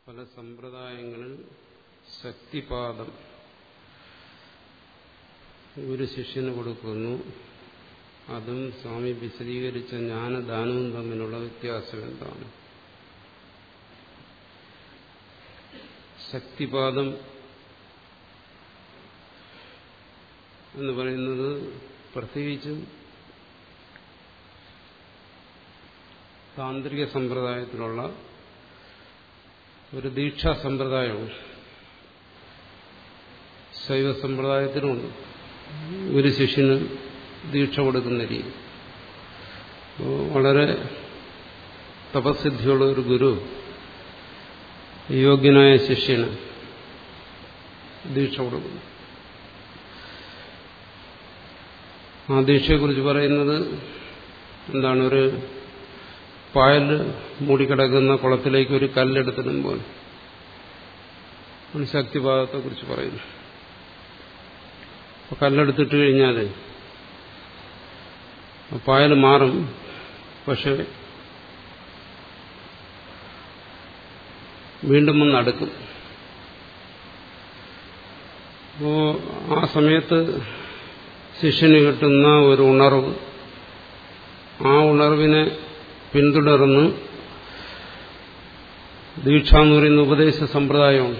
പല സമ്പ്രദായങ്ങളിൽ ശക്തിപാദം ഒരു ശിഷ്യന് കൊടുക്കുന്നു അതും സ്വാമി വിശദീകരിച്ച ജ്ഞാനദാനവും തമ്മിലുള്ള വ്യത്യാസം എന്താണ് ശക്തിപാദം എന്ന് പറയുന്നത് പ്രത്യേകിച്ചും താന്ത്രിക സമ്പ്രദായത്തിലുള്ള ഒരു ദീക്ഷാ സമ്പ്രദായമാണ് ശൈവ സമ്പ്രദായത്തിലുമുണ്ട് ഒരു ശിഷ്യന് ദീക്ഷ കൊടുക്കുന്ന രീതി വളരെ തപസിദ്ധിയുള്ള ഒരു ഗുരു യോഗ്യനായ ശിഷ്യന് ദീക്ഷ കൊടുക്കുന്നു ആ ദീക്ഷയെക്കുറിച്ച് പറയുന്നത് എന്താണ് ഒരു പായൽ മൂടിക്കിടക്കുന്ന കുളത്തിലേക്ക് ഒരു കല്ലെടുത്തിടുമ്പോൾ ശക്തിപാദത്തെക്കുറിച്ച് പറയുന്നു അപ്പോൾ കല്ലെടുത്തിട്ട് കഴിഞ്ഞാൽ പായൽ മാറും പക്ഷെ വീണ്ടും ഒന്ന് അടുക്കും അപ്പോ ആ സമയത്ത് ശിഷ്യന് കിട്ടുന്ന ഒരു ഉണർവ് ആ ഉണർവിനെ പിന്തുടർന്ന് ദീക്ഷ എന്ന് പറയുന്ന ഉപദേശ സമ്പ്രദായമാണ്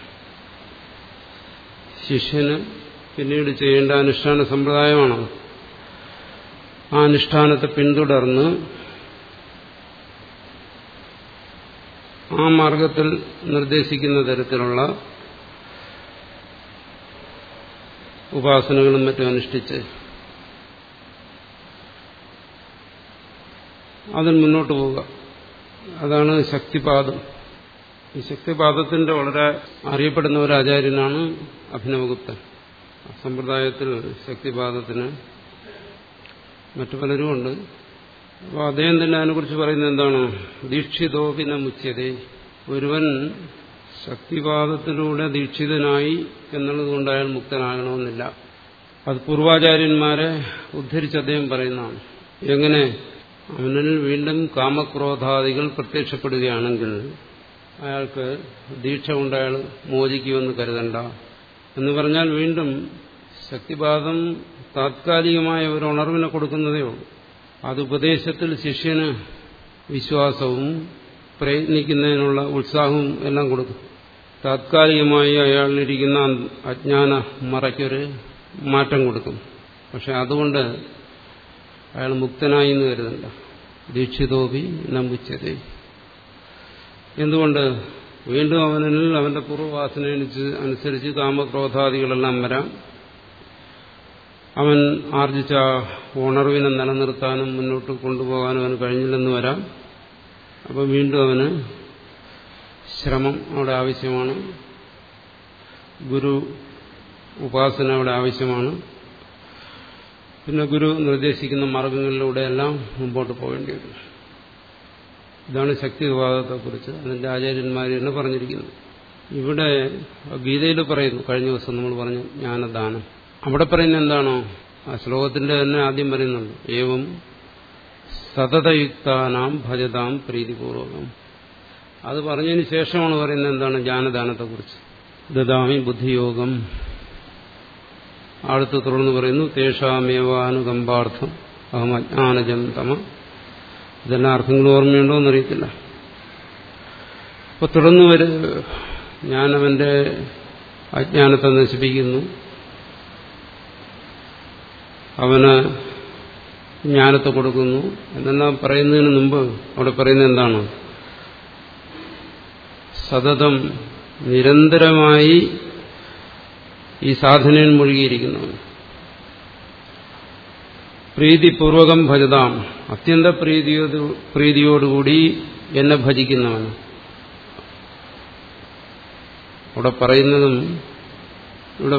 ശിഷ്യന് പിന്നീട് ചെയ്യേണ്ട അനുഷ്ഠാന സമ്പ്രദായമാണ് ആ അനുഷ്ഠാനത്തെ പിന്തുടർന്ന് ആ മാർഗത്തിൽ നിർദ്ദേശിക്കുന്ന തരത്തിലുള്ള ഉപാസനകളും മറ്റും അനുഷ്ഠിച്ച് അതിൽ മുന്നോട്ട് പോവുക അതാണ് ശക്തിപാദം ഈ ശക്തിപാദത്തിന്റെ വളരെ അറിയപ്പെടുന്ന ഒരു ആചാര്യനാണ് അഭിനവഗുപ്തൻ സമ്പ്രദായത്തിൽ ശക്തിപാദത്തിന് മറ്റു പലരുമുണ്ട് അപ്പോൾ അദ്ദേഹം തന്നെ അതിനെക്കുറിച്ച് പറയുന്നത് എന്താണ് ദീക്ഷിതോപിന മുച്യതേ ഒരുവൻ ശക്തിപാദത്തിലൂടെ ദീക്ഷിതനായി എന്നുള്ളതുകൊണ്ട് അയാൾ മുക്തനാകണമെന്നില്ല അത് പൂർവാചാര്യന്മാരെ ഉദ്ധരിച്ച് അദ്ദേഹം പറയുന്നതാണ് എങ്ങനെ അവനിൽ വീണ്ടും കാമക്രോധാദികൾ പ്രത്യക്ഷപ്പെടുകയാണെങ്കിൽ അയാൾക്ക് ദീക്ഷ കൊണ്ട് അയാൾ മോചിക്കുമെന്ന് കരുതണ്ട എന്ന് പറഞ്ഞാൽ വീണ്ടും ശക്തിപാദം താത്കാലികമായ ഒരു ഉണർവിനെ കൊടുക്കുന്നതേ ഉള്ളൂ അത് ഉപദേശത്തിൽ ശിഷ്യന് വിശ്വാസവും പ്രയത്നിക്കുന്നതിനുള്ള ഉത്സാഹവും എല്ലാം കൊടുക്കും താത്കാലികമായി അയാളിരിക്കുന്ന അജ്ഞാന മറയ്ക്കൊരു മാറ്റം കൊടുക്കും പക്ഷെ അതുകൊണ്ട് അയാൾ മുക്തനായി എന്ന് കരുതണ്ട ദീക്ഷിതോപി നമ്പുച്ചതേ എന്തുകൊണ്ട് വീണ്ടും അവനിൽ അവന്റെ പൂർവ്വവാസന അനുസരിച്ച് കാമക്രോധാദികളെല്ലാം വരാം അവൻ ആർജിച്ച ഉണർവിനെ നിലനിർത്താനും മുന്നോട്ട് കൊണ്ടുപോകാനും അവന് കഴിഞ്ഞില്ലെന്ന് വരാം അപ്പോൾ വീണ്ടും അവന് ശ്രമം അവിടെ ആവശ്യമാണ് ഗുരു ഉപാസന അവിടെ ആവശ്യമാണ് പിന്നെ ഗുരു നിർദ്ദേശിക്കുന്ന മാർഗങ്ങളിലൂടെയെല്ലാം മുമ്പോട്ട് പോകേണ്ടി വരും ഇതാണ് ശക്തിവിവാദത്തെക്കുറിച്ച് അതിന്റെ ആചാര്യന്മാർ തന്നെ പറഞ്ഞിരിക്കുന്നത് ഇവിടെ ഗീതയിൽ പറയുന്നു കഴിഞ്ഞ ദിവസം നമ്മൾ പറഞ്ഞു ജ്ഞാനദാനം അവിടെ പറയുന്നത് എന്താണോ ആ ശ്ലോകത്തിന്റെ തന്നെ ആദ്യം പറയുന്നുണ്ട് ഏവം സതതയുക്താനാം ഭജതാം പ്രീതിപൂർവകം അത് പറഞ്ഞതിന് ശേഷമാണ് പറയുന്നത് എന്താണ് ജ്ഞാനദാനത്തെക്കുറിച്ച് ദദാമി ബുദ്ധിയോഗം അടുത്ത് തുടർന്ന് പറയുന്നു തേഷാമേവാനുകമ്പാർത്ഥം അഹം അജ്ഞാനജം തമ ഇതെല്ലാം അർത്ഥങ്ങൾ ഓർമ്മയുണ്ടോ എന്നറിയത്തില്ല അപ്പൊ തുടർന്ന് വരെ ഞാനവന്റെ അജ്ഞാനത്തെ നശിപ്പിക്കുന്നു അവന് ജ്ഞാനത്തെ കൊടുക്കുന്നു എന്നെല്ലാം പറയുന്നതിന് മുമ്പ് അവിടെ പറയുന്നത് എന്താണ് സതതം നിരന്തരമായി ഈ സാധനയിൽ മുഴുകിയിരിക്കുന്നവൻ പ്രീതിപൂർവകം ഭജതാം അത്യന്ത പ്രീതിയോട് പ്രീതിയോടുകൂടി എന്നെ ഭജിക്കുന്നവൻ അവിടെ പറയുന്നതും ഇവിടെ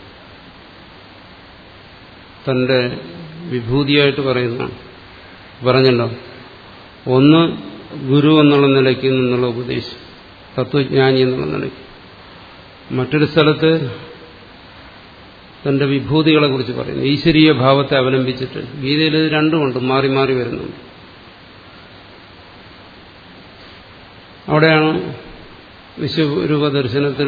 തന്റെ വിഭൂതിയായിട്ട് പറയുന്നതാണ് പറഞ്ഞല്ലോ ഒന്ന് ഗുരു എന്നുള്ള നിലയ്ക്ക് നിന്നുള്ള ഉപദേശം തത്വജ്ഞാനി എന്നുള്ള നിലയ്ക്ക് മറ്റൊരു സ്ഥലത്ത് തന്റെ വിഭൂതികളെ കുറിച്ച് പറയുന്നു ഈശ്വരീയ ഭാവത്തെ അവലംബിച്ചിട്ട് ഗീതയിൽ ഇത് രണ്ടുമുണ്ട് മാറി മാറി വരുന്നുണ്ട് അവിടെയാണ് വിശ്വരൂപ ദർശനത്തിൽ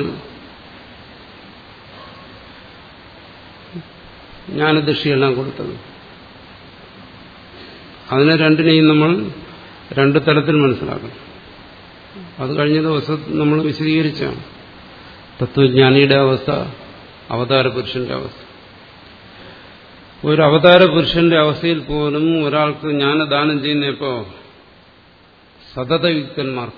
ജ്ഞാനദൃഷ്ടിയെല്ലാം കൊടുത്തത് അതിനെ രണ്ടിനെയും നമ്മൾ രണ്ട് തലത്തിൽ മനസ്സിലാക്കണം അത് കഴിഞ്ഞ ദിവസം നമ്മൾ വിശദീകരിച്ചാണ് തത്വജ്ഞാനിയുടെ അവസ്ഥ അവതാര പുരുഷന്റെ അവസ്ഥ ഒരു അവതാര പുരുഷന്റെ അവസ്ഥയിൽ പോലും ഒരാൾക്ക് ജ്ഞാനദാനം ചെയ്യുന്നപ്പോ സതതയുക്തന്മാർക്ക്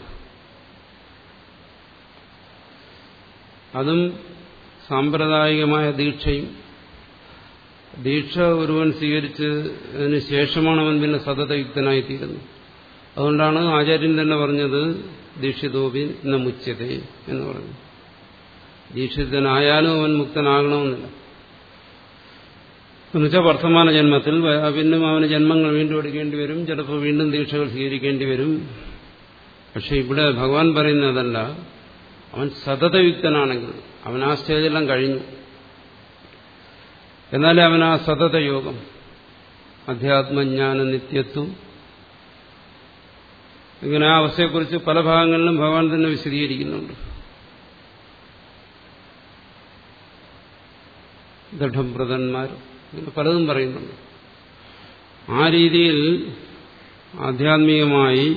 അതും സാമ്പ്രദായികമായ ദീക്ഷയും ദീക്ഷ ഒരുവൻ സ്വീകരിച്ചതിന് ശേഷമാണ് അവൻ പിന്നെ സതതയുക്തനായിത്തീരുന്നത് അതുകൊണ്ടാണ് ആചാര്യൻ തന്നെ പറഞ്ഞത് ദീക്ഷിതോപി എന്ന മുച്ചതേ എന്ന് പറഞ്ഞു ദീക്ഷിതനായാലും അവൻ മുക്തനാകണമെന്നില്ല എന്നുവെച്ചാൽ വർത്തമാന ജന്മത്തിൽ വീണ്ടും അവന് ജന്മങ്ങൾ വീണ്ടും എടുക്കേണ്ടി വരും ചിലപ്പോൾ വീണ്ടും ദീക്ഷകൾ സ്വീകരിക്കേണ്ടി വരും പക്ഷെ ഇവിടെ ഭഗവാൻ പറയുന്നതല്ല അവൻ സതതയുക്തനാണെങ്കിൽ അവൻ ആ സ്റ്റേജെല്ലാം കഴിഞ്ഞു എന്നാലേ അവൻ ആ സതത യോഗം അധ്യാത്മജ്ഞാന നിത്യത്വം ഇങ്ങനെ ആ അവസ്ഥയെക്കുറിച്ച് പല ഭാഗങ്ങളിലും ഭഗവാൻ തന്നെ വിശദീകരിക്കുന്നുണ്ട് ദൃഢംപ്രതന്മാർ ഇങ്ങനെ പലതും പറയുന്നുണ്ട് ആ രീതിയിൽ ആധ്യാത്മികമായി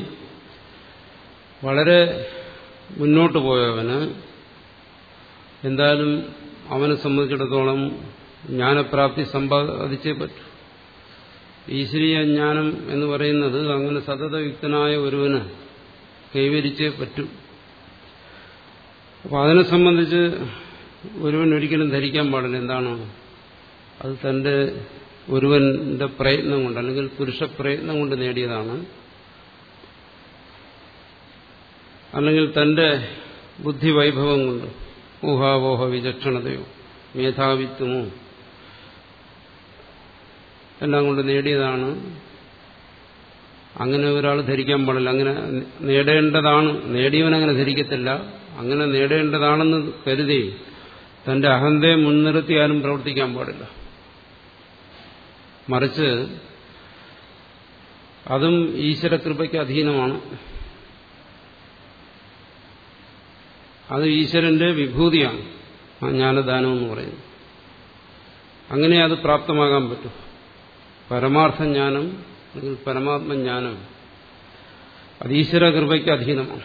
വളരെ മുന്നോട്ട് പോയവന് എന്തായാലും അവനെ സംബന്ധിച്ചിടത്തോളം ജ്ഞാനപ്രാപ്തി സമ്പാദിച്ചേ പറ്റൂ ഈശ്വരീയ ജ്ഞാനം എന്ന് പറയുന്നത് അങ്ങനെ സതതയുക്തനായ ഒരുവന് കൈവരിച്ചേ പറ്റൂ അപ്പം അതിനെ സംബന്ധിച്ച് ഒരുവൻ ഒരിക്കലും ധരിക്കാൻ പാടില്ല എന്താണ് അത് തന്റെ ഒരുവന്റെ പ്രയത്നം കൊണ്ട് അല്ലെങ്കിൽ പുരുഷ പ്രയത്നം കൊണ്ട് നേടിയതാണ് അല്ലെങ്കിൽ തന്റെ ബുദ്ധിവൈഭവം കൊണ്ട് ഊഹാവോഹ വിചക്ഷണതയോ മേധാവിത്വമോ എല്ലാം കൊണ്ട് നേടിയതാണ് അങ്ങനെ ഒരാൾ ധരിക്കാൻ പാടില്ല അങ്ങനെ നേടേണ്ടതാണ് നേടിയവനങ്ങനെ ധരിക്കത്തില്ല അങ്ങനെ നേടേണ്ടതാണെന്ന് കരുതി തന്റെ അഹന്തയെ മുൻനിർത്തി ആരും പ്രവർത്തിക്കാൻ പാടില്ല മറിച്ച് അതും ഈശ്വരകൃപയ്ക്ക് അധീനമാണ് അത് ഈശ്വരന്റെ വിഭൂതിയാണ് ആ ജ്ഞാനദാനം എന്ന് പറയുന്നത് അങ്ങനെ അത് പ്രാപ്തമാകാൻ പറ്റും പരമാർത്ഥ ജ്ഞാനം അല്ലെങ്കിൽ പരമാത്മജ്ഞാനം അത് ഈശ്വര കൃപയ്ക്ക് അധീനമാണ്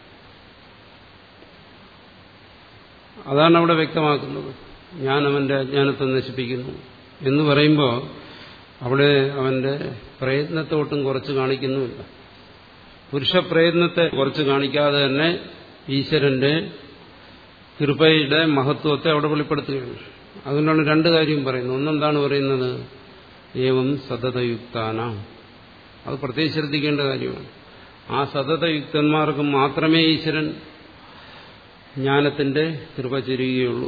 അതാണ് അവിടെ വ്യക്തമാക്കുന്നത് ഞാൻ അവന്റെ അജ്ഞാനത്തെ നശിപ്പിക്കുന്നു എന്ന് പറയുമ്പോൾ അവിടെ അവന്റെ പ്രയത്നത്തോട്ടും കുറച്ച് കാണിക്കുന്നുമില്ല പുരുഷ പ്രയത്നത്തെ കുറച്ച് കാണിക്കാതെ തന്നെ ഈശ്വരന്റെ കൃപയുടെ മഹത്വത്തെ അവിടെ വെളിപ്പെടുത്തുകയാണ് അതുകൊണ്ടാണ് രണ്ട് കാര്യം പറയുന്നത് ഒന്നെന്താണ് പറയുന്നത് ഏവം സതതയുക്താന അത് പ്രത്യേകിച്ച് ശ്രദ്ധിക്കേണ്ട കാര്യമാണ് ആ സതതയുക്തന്മാർക്ക് മാത്രമേ ഈശ്വരൻ ജ്ഞാനത്തിന്റെ കൃപ ചുരുകയുള്ളൂ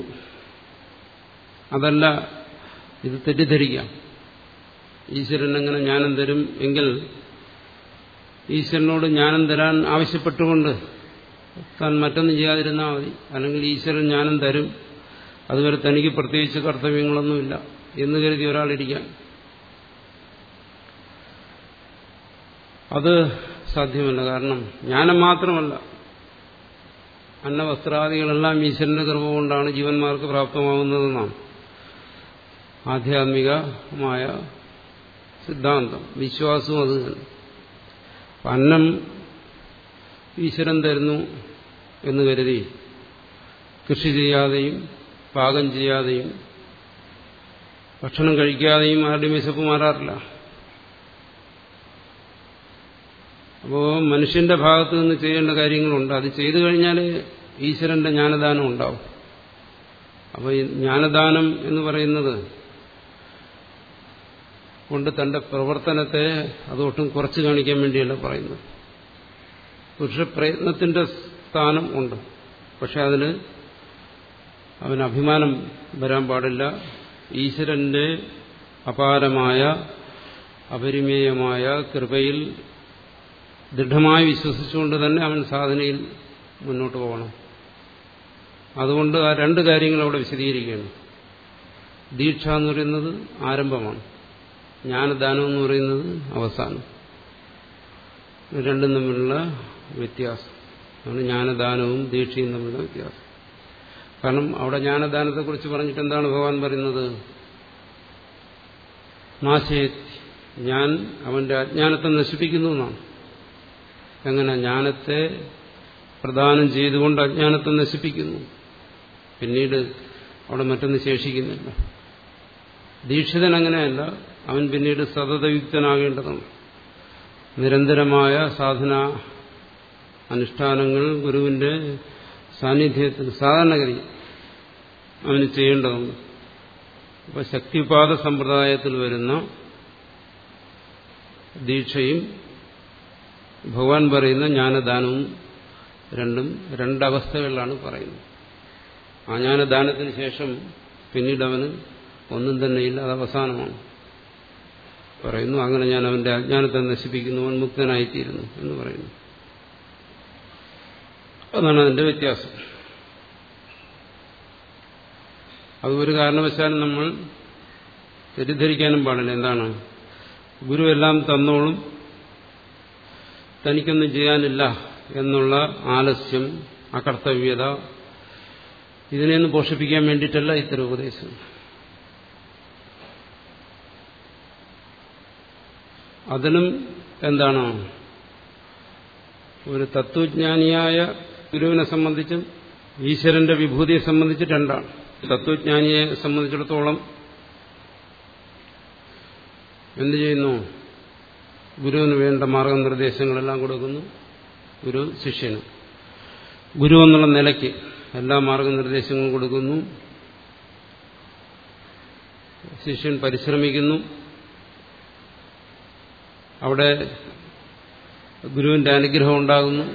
അതല്ല ഇത് തെറ്റിദ്ധരിക്കാം ഈശ്വരൻ എങ്ങനെ ജ്ഞാനം തരും എങ്കിൽ ഈശ്വരനോട് ജ്ഞാനം തരാൻ ആവശ്യപ്പെട്ടുകൊണ്ട് താൻ മറ്റൊന്നും ചെയ്യാതിരുന്നാൽ മതി അല്ലെങ്കിൽ ഈശ്വരൻ ജ്ഞാനം തരും അതുവരെ തനിക്ക് പ്രത്യേകിച്ച് കർത്തവ്യങ്ങളൊന്നുമില്ല എന്ന് കരുതി ഒരാളിരിക്കാൻ അത് സാധ്യമല്ല കാരണം ജ്ഞാനം മാത്രമല്ല അന്നവസ്ത്രാദികളെല്ലാം ഈശ്വരന്റെ കൃപ കൊണ്ടാണ് ജീവന്മാർക്ക് പ്രാപ്തമാകുന്നതെന്നാണ് ആധ്യാത്മികമായ സിദ്ധാന്തം വിശ്വാസവും അത് തന്നെ അന്നം ഈശ്വരൻ തരുന്നു എന്ന് കരുതി കൃഷി ചെയ്യാതെയും പാകം ചെയ്യാതെയും ഭക്ഷണം കഴിക്കാതെയും ആരുടെയും വിശപ്പ് മാറാറില്ല അപ്പോൾ മനുഷ്യന്റെ ഭാഗത്തു നിന്ന് ചെയ്യേണ്ട കാര്യങ്ങളുണ്ട് അത് ചെയ്തു കഴിഞ്ഞാൽ ഈശ്വരന്റെ ജ്ഞാനദാനം ഉണ്ടാവും അപ്പോൾ ഈ ജ്ഞാനദാനം എന്ന് പറയുന്നത് കൊണ്ട് തന്റെ പ്രവർത്തനത്തെ അതൊട്ടും കുറച്ച് കാണിക്കാൻ വേണ്ടിയല്ല പറയുന്നത് പുരുഷ പ്രയത്നത്തിന്റെ സ്ഥാനം ഉണ്ട് പക്ഷെ അതിന് അവന് അഭിമാനം വരാൻ പാടില്ല ഈശ്വരന്റെ അപാരമായ അപരിമേയമായ കൃപയിൽ ദൃഢമായി വിശ്വസിച്ചുകൊണ്ട് തന്നെ അവൻ സാധനയിൽ മുന്നോട്ട് പോകണം അതുകൊണ്ട് ആ രണ്ട് കാര്യങ്ങൾ അവിടെ വിശദീകരിക്കുകയാണ് ദീക്ഷ എന്ന് പറയുന്നത് ആരംഭമാണ് ജ്ഞാനദാനം എന്ന് പറയുന്നത് അവസാനം രണ്ടും തമ്മിലുള്ള വ്യത്യാസം അതാണ് ജ്ഞാനദാനവും ദീക്ഷയും തമ്മിലുള്ള വ്യത്യാസം കാരണം അവിടെ ജ്ഞാനദാനത്തെക്കുറിച്ച് പറഞ്ഞിട്ട് എന്താണ് ഭഗവാൻ പറയുന്നത് നാശയത്തി ഞാൻ അവന്റെ അജ്ഞാനത്തെ നശിപ്പിക്കുന്നു എന്നാണ് എങ്ങനെ ജ്ഞാനത്തെ പ്രദാനം ചെയ്തുകൊണ്ട് അജ്ഞാനത്തെ നശിപ്പിക്കുന്നു പിന്നീട് അവിടെ മറ്റൊന്ന് ശേഷിക്കുന്നില്ല ദീക്ഷിതൻ അങ്ങനെയല്ല അവൻ പിന്നീട് സതതയുക്തനാകേണ്ടതാണ് നിരന്തരമായ സാധന അനുഷ്ഠാനങ്ങൾ ഗുരുവിന്റെ സാന്നിധ്യത്തിൽ സാധാരണഗതി അവന് ചെയ്യേണ്ടതുണ്ട് അപ്പൊ ശക്തിപാത സമ്പ്രദായത്തിൽ വരുന്ന ദീക്ഷയും ഭഗവാൻ പറയുന്ന ജ്ഞാനദാനവും രണ്ടും രണ്ടവസ്ഥകളിലാണ് പറയുന്നത് ആ ജ്ഞാനദാനത്തിന് ശേഷം പിന്നീട് അവന് ഒന്നും തന്നെയില്ല അത് അവസാനമാണ് പറയുന്നു അങ്ങനെ ഞാൻ അവന്റെ അജ്ഞാനത്തെ നശിപ്പിക്കുന്നു അവൻ മുക്തനായിത്തീരുന്നു എന്ന് പറയുന്നു അതാണ് അതിന്റെ വ്യത്യാസം അത് ഒരു കാരണവശാലും നമ്മൾ തെറ്റിദ്ധരിക്കാനും പാടില്ല എന്താണ് ഗുരു എല്ലാം തന്നോളും തനിക്കൊന്നും ചെയ്യാനില്ല എന്നുള്ള ആലസ്യം അകർത്തവ്യത ഇതിനെയൊന്നും പോഷിപ്പിക്കാൻ വേണ്ടിയിട്ടല്ല ഇത്തരം ഉപദേശം അതിനും എന്താണ് ഒരു തത്വജ്ഞാനിയായ ഗുരുവിനെ സംബന്ധിച്ചും ഈശ്വരന്റെ വിഭൂതിയെ സംബന്ധിച്ച് രണ്ടാണ് തത്വജ്ഞാനിയെ സംബന്ധിച്ചിടത്തോളം എന്ത് ചെയ്യുന്നു ഗുരുവിന് വേണ്ട മാർഗനിർദ്ദേശങ്ങളെല്ലാം കൊടുക്കുന്നു ഗുരു ശിഷ്യന് ഗുരു എന്നുള്ള നിലയ്ക്ക് എല്ലാ മാർഗനിർദ്ദേശങ്ങളും കൊടുക്കുന്നു ശിഷ്യൻ പരിശ്രമിക്കുന്നു അവിടെ ഗുരുവിന്റെ അനുഗ്രഹം ഉണ്ടാകുന്നു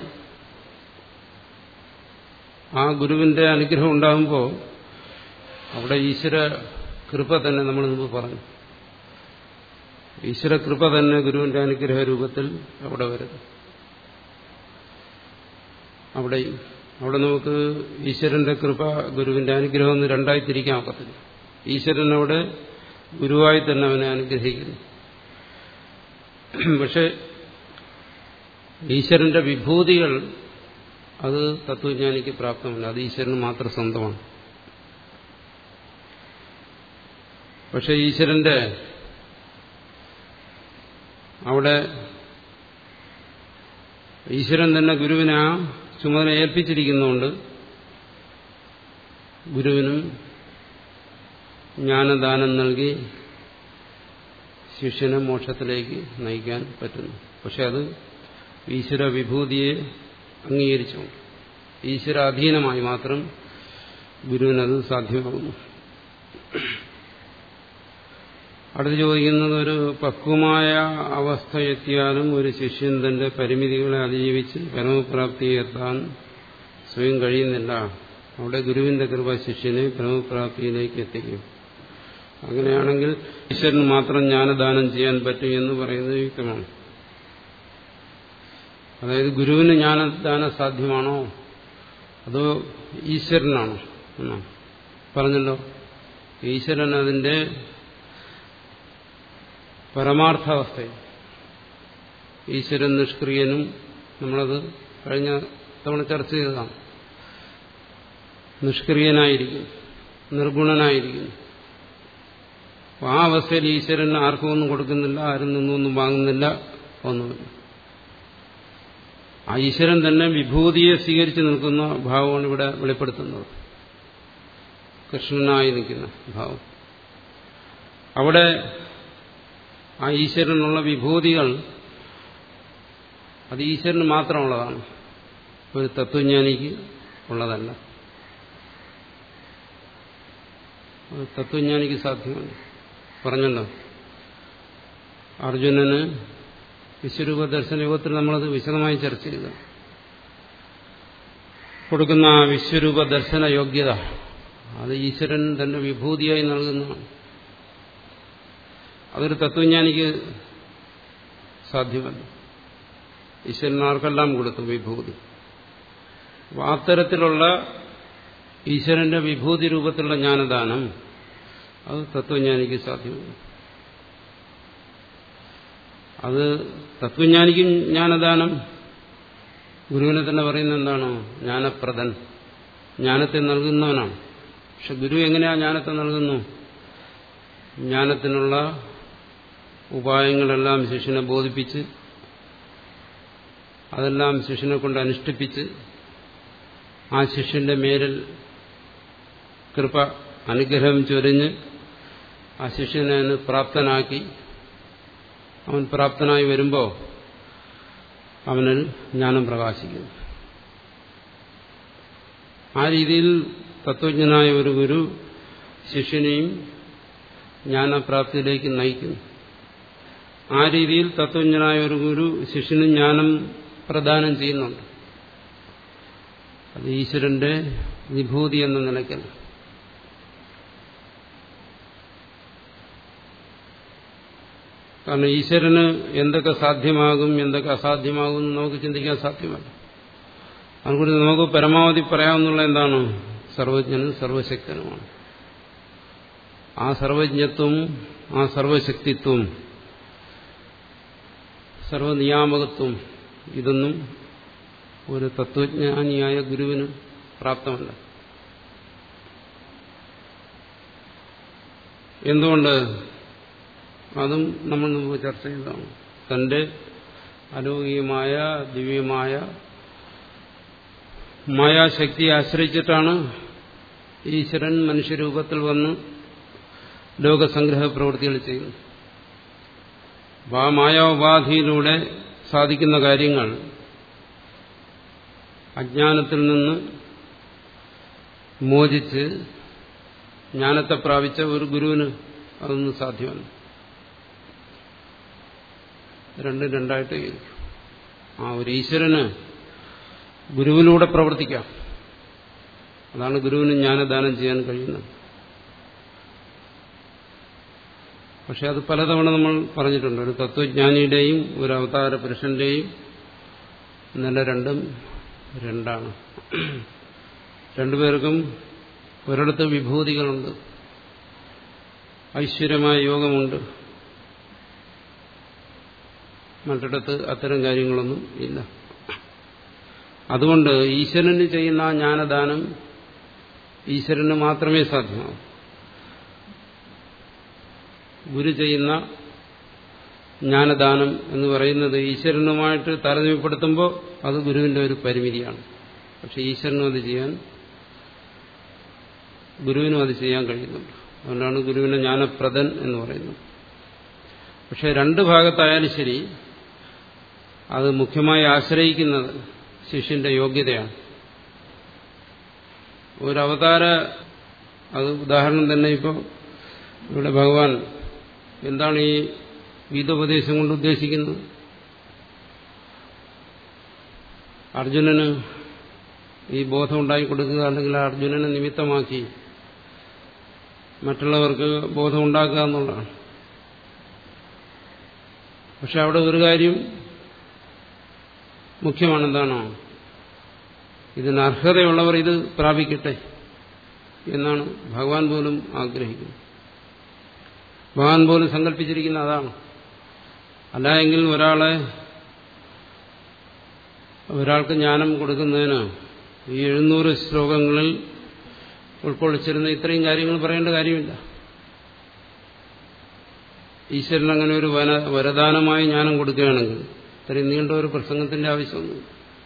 ആ ഗുരുവിന്റെ അനുഗ്രഹം ഉണ്ടാകുമ്പോൾ അവിടെ ഈശ്വര കൃപ തന്നെ നമ്മൾ മുമ്പ് പറഞ്ഞു ഈശ്വര കൃപ തന്നെ ഗുരുവിന്റെ അനുഗ്രഹ രൂപത്തിൽ അവിടെ വരുന്നു അവിടെ അവിടെ നമുക്ക് ഈശ്വരന്റെ കൃപ ഗുരുവിന്റെ അനുഗ്രഹം എന്ന് രണ്ടായി തിരിക്കാൻ ഒക്കത്തില്ല ഈശ്വരൻ അവിടെ ഗുരുവായി തന്നെ അവനെ അനുഗ്രഹിക്കുന്നു പക്ഷെ ഈശ്വരന്റെ വിഭൂതികൾ അത് തത്വജ്ഞാനിക്ക് പ്രാപ്തമല്ല അത് ഈശ്വരന് മാത്രം സ്വന്തമാണ് പക്ഷെ ഈശ്വരന്റെ അവിടെ ഈശ്വരൻ തന്നെ ഗുരുവിനെ ആ ചുമതല ഏൽപ്പിച്ചിരിക്കുന്നതുകൊണ്ട് ഗുരുവിനും ജ്ഞാനദാനം നൽകി ശിഷ്യനെ മോക്ഷത്തിലേക്ക് നയിക്കാൻ പറ്റുന്നു പക്ഷെ അത് ഈശ്വര വിഭൂതിയെ അംഗീകരിച്ചുകൊണ്ട് ഈശ്വരാധീനമായി മാത്രം ഗുരുവിനത് സാധ്യമാകുന്നു അടുത്ത് ചോദിക്കുന്നത് ഒരു പക്വമായ അവസ്ഥ എത്തിയാലും ഒരു ശിഷ്യൻ തന്റെ പരിമിതികളെ അതിജീവിച്ച് പരമപ്രാപ്തി എത്താൻ സ്വയം കഴിയുന്നില്ല അവിടെ ഗുരുവിന്റെ കൃപ ശിഷ്യനെ പരമപ്രാപ്തിയിലേക്ക് എത്തിക്കും അങ്ങനെയാണെങ്കിൽ ഈശ്വരന് മാത്രം ജ്ഞാനദാനം ചെയ്യാൻ പറ്റും എന്ന് പറയുന്നത് യുക്തമാണ് അതായത് ഗുരുവിന് ജ്ഞാനദാനം സാധ്യമാണോ അതോ ഈശ്വരനാണോ എന്നാണ് പറഞ്ഞല്ലോ ഈശ്വരൻ അതിന്റെ പരമാർത്ഥാവസ്ഥയിൽ ഈശ്വരൻ നിഷ്ക്രിയനും നമ്മളത് കഴിഞ്ഞ തവണ ചർച്ച ചെയ്തതാണ് നിഷ്ക്രിയനായിരിക്കും നിർഗുണനായിരിക്കുന്നു ആ അവസ്ഥയിൽ ഈശ്വരൻ ആർക്കും ഒന്നും കൊടുക്കുന്നില്ല ആരും നിന്നൊന്നും വാങ്ങുന്നില്ല ഒന്നുമില്ല ആ ഈശ്വരൻ തന്നെ വിഭൂതിയെ സ്വീകരിച്ചു നിൽക്കുന്ന ഭാവമാണ് ഇവിടെ വെളിപ്പെടുത്തുന്നത് കൃഷ്ണനായി നിൽക്കുന്ന ഭാവം അവിടെ ആ ഈശ്വരനുള്ള വിഭൂതികൾ അത് ഈശ്വരന് മാത്രമുള്ളതാണ് ഒരു തത്വജ്ഞാനിക്ക് ഉള്ളതല്ല തത്വജ്ഞാനിക്ക് സാധ്യമല്ല പറഞ്ഞല്ലോ അർജുനന് വിശ്വരൂപ ദർശന യോഗത്തിൽ നമ്മളത് വിശദമായി ചർച്ച ചെയ്തു കൊടുക്കുന്ന ആ വിശ്വരൂപ ദർശന യോഗ്യത അത് ഈശ്വരൻ തന്റെ വിഭൂതിയായി നൽകുന്നതാണ് അതൊരു തത്വജ്ഞാനിക്ക് സാധ്യമല്ല ഈശ്വരൻ ആർക്കെല്ലാം കൊടുത്തു വിഭൂതി അപ്പൊ അത്തരത്തിലുള്ള ഈശ്വരന്റെ വിഭൂതി രൂപത്തിലുള്ള ജ്ഞാനദാനം അത് തത്വജ്ഞാനിക്ക് സാധ്യമല്ല അത് തത്വജ്ഞാനിക്കും ജ്ഞാനദാനം ഗുരുവിനെ തന്നെ പറയുന്നത് എന്താണ് ജ്ഞാനപ്രദൻ ജ്ഞാനത്തെ നൽകുന്നവനാണ് പക്ഷെ ഗുരു എങ്ങനെയാ ജ്ഞാനത്തെ നൽകുന്നു ജ്ഞാനത്തിനുള്ള ഉപായങ്ങളെല്ലാം ശിഷ്യനെ ബോധിപ്പിച്ച് അതെല്ലാം ശിഷ്യനെ കൊണ്ട് അനുഷ്ഠിപ്പിച്ച് ആ ശിഷ്യന്റെ മേലിൽ കൃപ അനുഗ്രഹം ചൊരിഞ്ഞ് ആ ശിഷ്യനെ പ്രാപ്തനാക്കി അവൻ പ്രാപ്തനായി വരുമ്പോൾ അവനിൽ ജ്ഞാനം പ്രകാശിക്കുന്നു ആ രീതിയിൽ തത്വജ്ഞനായ ഒരു ഗുരു ശിഷ്യനെയും ജ്ഞാനപ്രാപ്തിയിലേക്ക് നയിക്കുന്നു ആ രീതിയിൽ തത്വജ്ഞനായ ഒരു ഗുരു ശിഷ്യന് ജ്ഞാനം പ്രദാനം ചെയ്യുന്നുണ്ട് അത് ഈശ്വരന്റെ വിഭൂതി എന്ന നിലയ്ക്കല്ല കാരണം ഈശ്വരന് എന്തൊക്കെ സാധ്യമാകും എന്തൊക്കെ അസാധ്യമാകും എന്ന് നമുക്ക് ചിന്തിക്കാൻ സാധ്യമല്ല അതുകൊണ്ട് നമുക്ക് പരമാവധി പറയാവുന്നുള്ള എന്താണ് സർവജ്ഞനും സർവശക്തനുമാണ് ആ സർവജ്ഞത്വം ആ സർവശക്തിത്വം സർവനിയാമകത്വം ഇതൊന്നും ഒരു തത്വജ്ഞാനിയായ ഗുരുവിന് പ്രാപ്തമല്ല എന്തുകൊണ്ട് അതും നമ്മൾ മുമ്പ് ചർച്ച ചെയ്തതാണ് തന്റെ അലൗകികമായ ദിവ്യമായ മായാശക്തിയെ ആശ്രയിച്ചിട്ടാണ് ഈശ്വരൻ മനുഷ്യരൂപത്തിൽ വന്ന് ലോകസംഗ്രഹ പ്രവൃത്തികൾ ചെയ്യുന്നു അപ്പോൾ ആ മായാഉപാധിയിലൂടെ സാധിക്കുന്ന കാര്യങ്ങൾ അജ്ഞാനത്തിൽ നിന്ന് മോചിച്ച് ജ്ഞാനത്തെ പ്രാപിച്ച ഒരു ഗുരുവിന് അതൊന്നും സാധ്യമല്ല രണ്ടും രണ്ടായിട്ട് ഇരിക്കും ആ ഒരു ഈശ്വരന് ഗുരുവിലൂടെ പ്രവർത്തിക്കാം അതാണ് ഗുരുവിന് ജ്ഞാനദാനം ചെയ്യാൻ കഴിയുന്നത് പക്ഷെ അത് പലതവണ നമ്മൾ പറഞ്ഞിട്ടുണ്ട് ഒരു തത്വജ്ഞാനിയുടെയും ഒരു അവതാര പുരുഷന്റെയും നില രണ്ടും രണ്ടാണ് രണ്ടുപേർക്കും ഒരിടത്ത് വിഭൂതികളുണ്ട് ഐശ്വര്യമായ യോഗമുണ്ട് മറ്റിടത്ത് അത്തരം കാര്യങ്ങളൊന്നും ഇല്ല അതുകൊണ്ട് ഈശ്വരന് ചെയ്യുന്ന ആ ജ്ഞാനദാനം ഈശ്വരന് മാത്രമേ സാധ്യമാവൂ ഗുരു ചെയ്യുന്ന ജ്ഞാനദാനം എന്ന് പറയുന്നത് ഈശ്വരനുമായിട്ട് താരതമ്യപ്പെടുത്തുമ്പോൾ അത് ഗുരുവിന്റെ ഒരു പരിമിതിയാണ് പക്ഷെ ഈശ്വരനും അത് ചെയ്യാൻ ഗുരുവിനും അത് ചെയ്യാൻ കഴിയുന്നുണ്ട് അതുകൊണ്ടാണ് ഗുരുവിനെ ജ്ഞാനപ്രദൻ എന്ന് പറയുന്നത് പക്ഷെ രണ്ട് ഭാഗത്തായാലും ശരി അത് മുഖ്യമായി ആശ്രയിക്കുന്നത് ശിഷ്യന്റെ യോഗ്യതയാണ് ഒരു അവതാര അത് ഉദാഹരണം തന്നെ ഇപ്പോൾ ഇവിടെ ഭഗവാൻ എന്താണ് ഈ ഗീതോപദേശം കൊണ്ട് ഉദ്ദേശിക്കുന്നത് അർജുനന് ഈ ബോധം ഉണ്ടാക്കി കൊടുക്കുക അല്ലെങ്കിൽ അർജുനനെ നിമിത്തമാക്കി മറ്റുള്ളവർക്ക് ബോധം ഉണ്ടാക്കുക എന്നുള്ളതാണ് പക്ഷെ അവിടെ ഒരു കാര്യം മുഖ്യമാണ് എന്താണോ ഇതിന് അർഹതയുള്ളവർ ഇത് പ്രാപിക്കട്ടെ എന്നാണ് ഭഗവാൻ പോലും ആഗ്രഹിക്കുന്നത് ഭഗവാൻ പോലും സങ്കല്പിച്ചിരിക്കുന്ന അതാണ് അല്ല എങ്കിൽ ഒരാളെ ഒരാൾക്ക് ജ്ഞാനം കൊടുക്കുന്നതിന് ഈ എഴുന്നൂറ് ശ്ലോകങ്ങളിൽ ഉൾക്കൊള്ളിച്ചിരുന്ന ഇത്രയും കാര്യങ്ങൾ പറയേണ്ട കാര്യമില്ല ഈശ്വരൻ അങ്ങനെ ഒരു വന വരദാനമായി ജ്ഞാനം കൊടുക്കുകയാണെങ്കിൽ ഇത്രയും നീണ്ട ഒരു പ്രസംഗത്തിന്റെ ആവശ്യമൊന്നും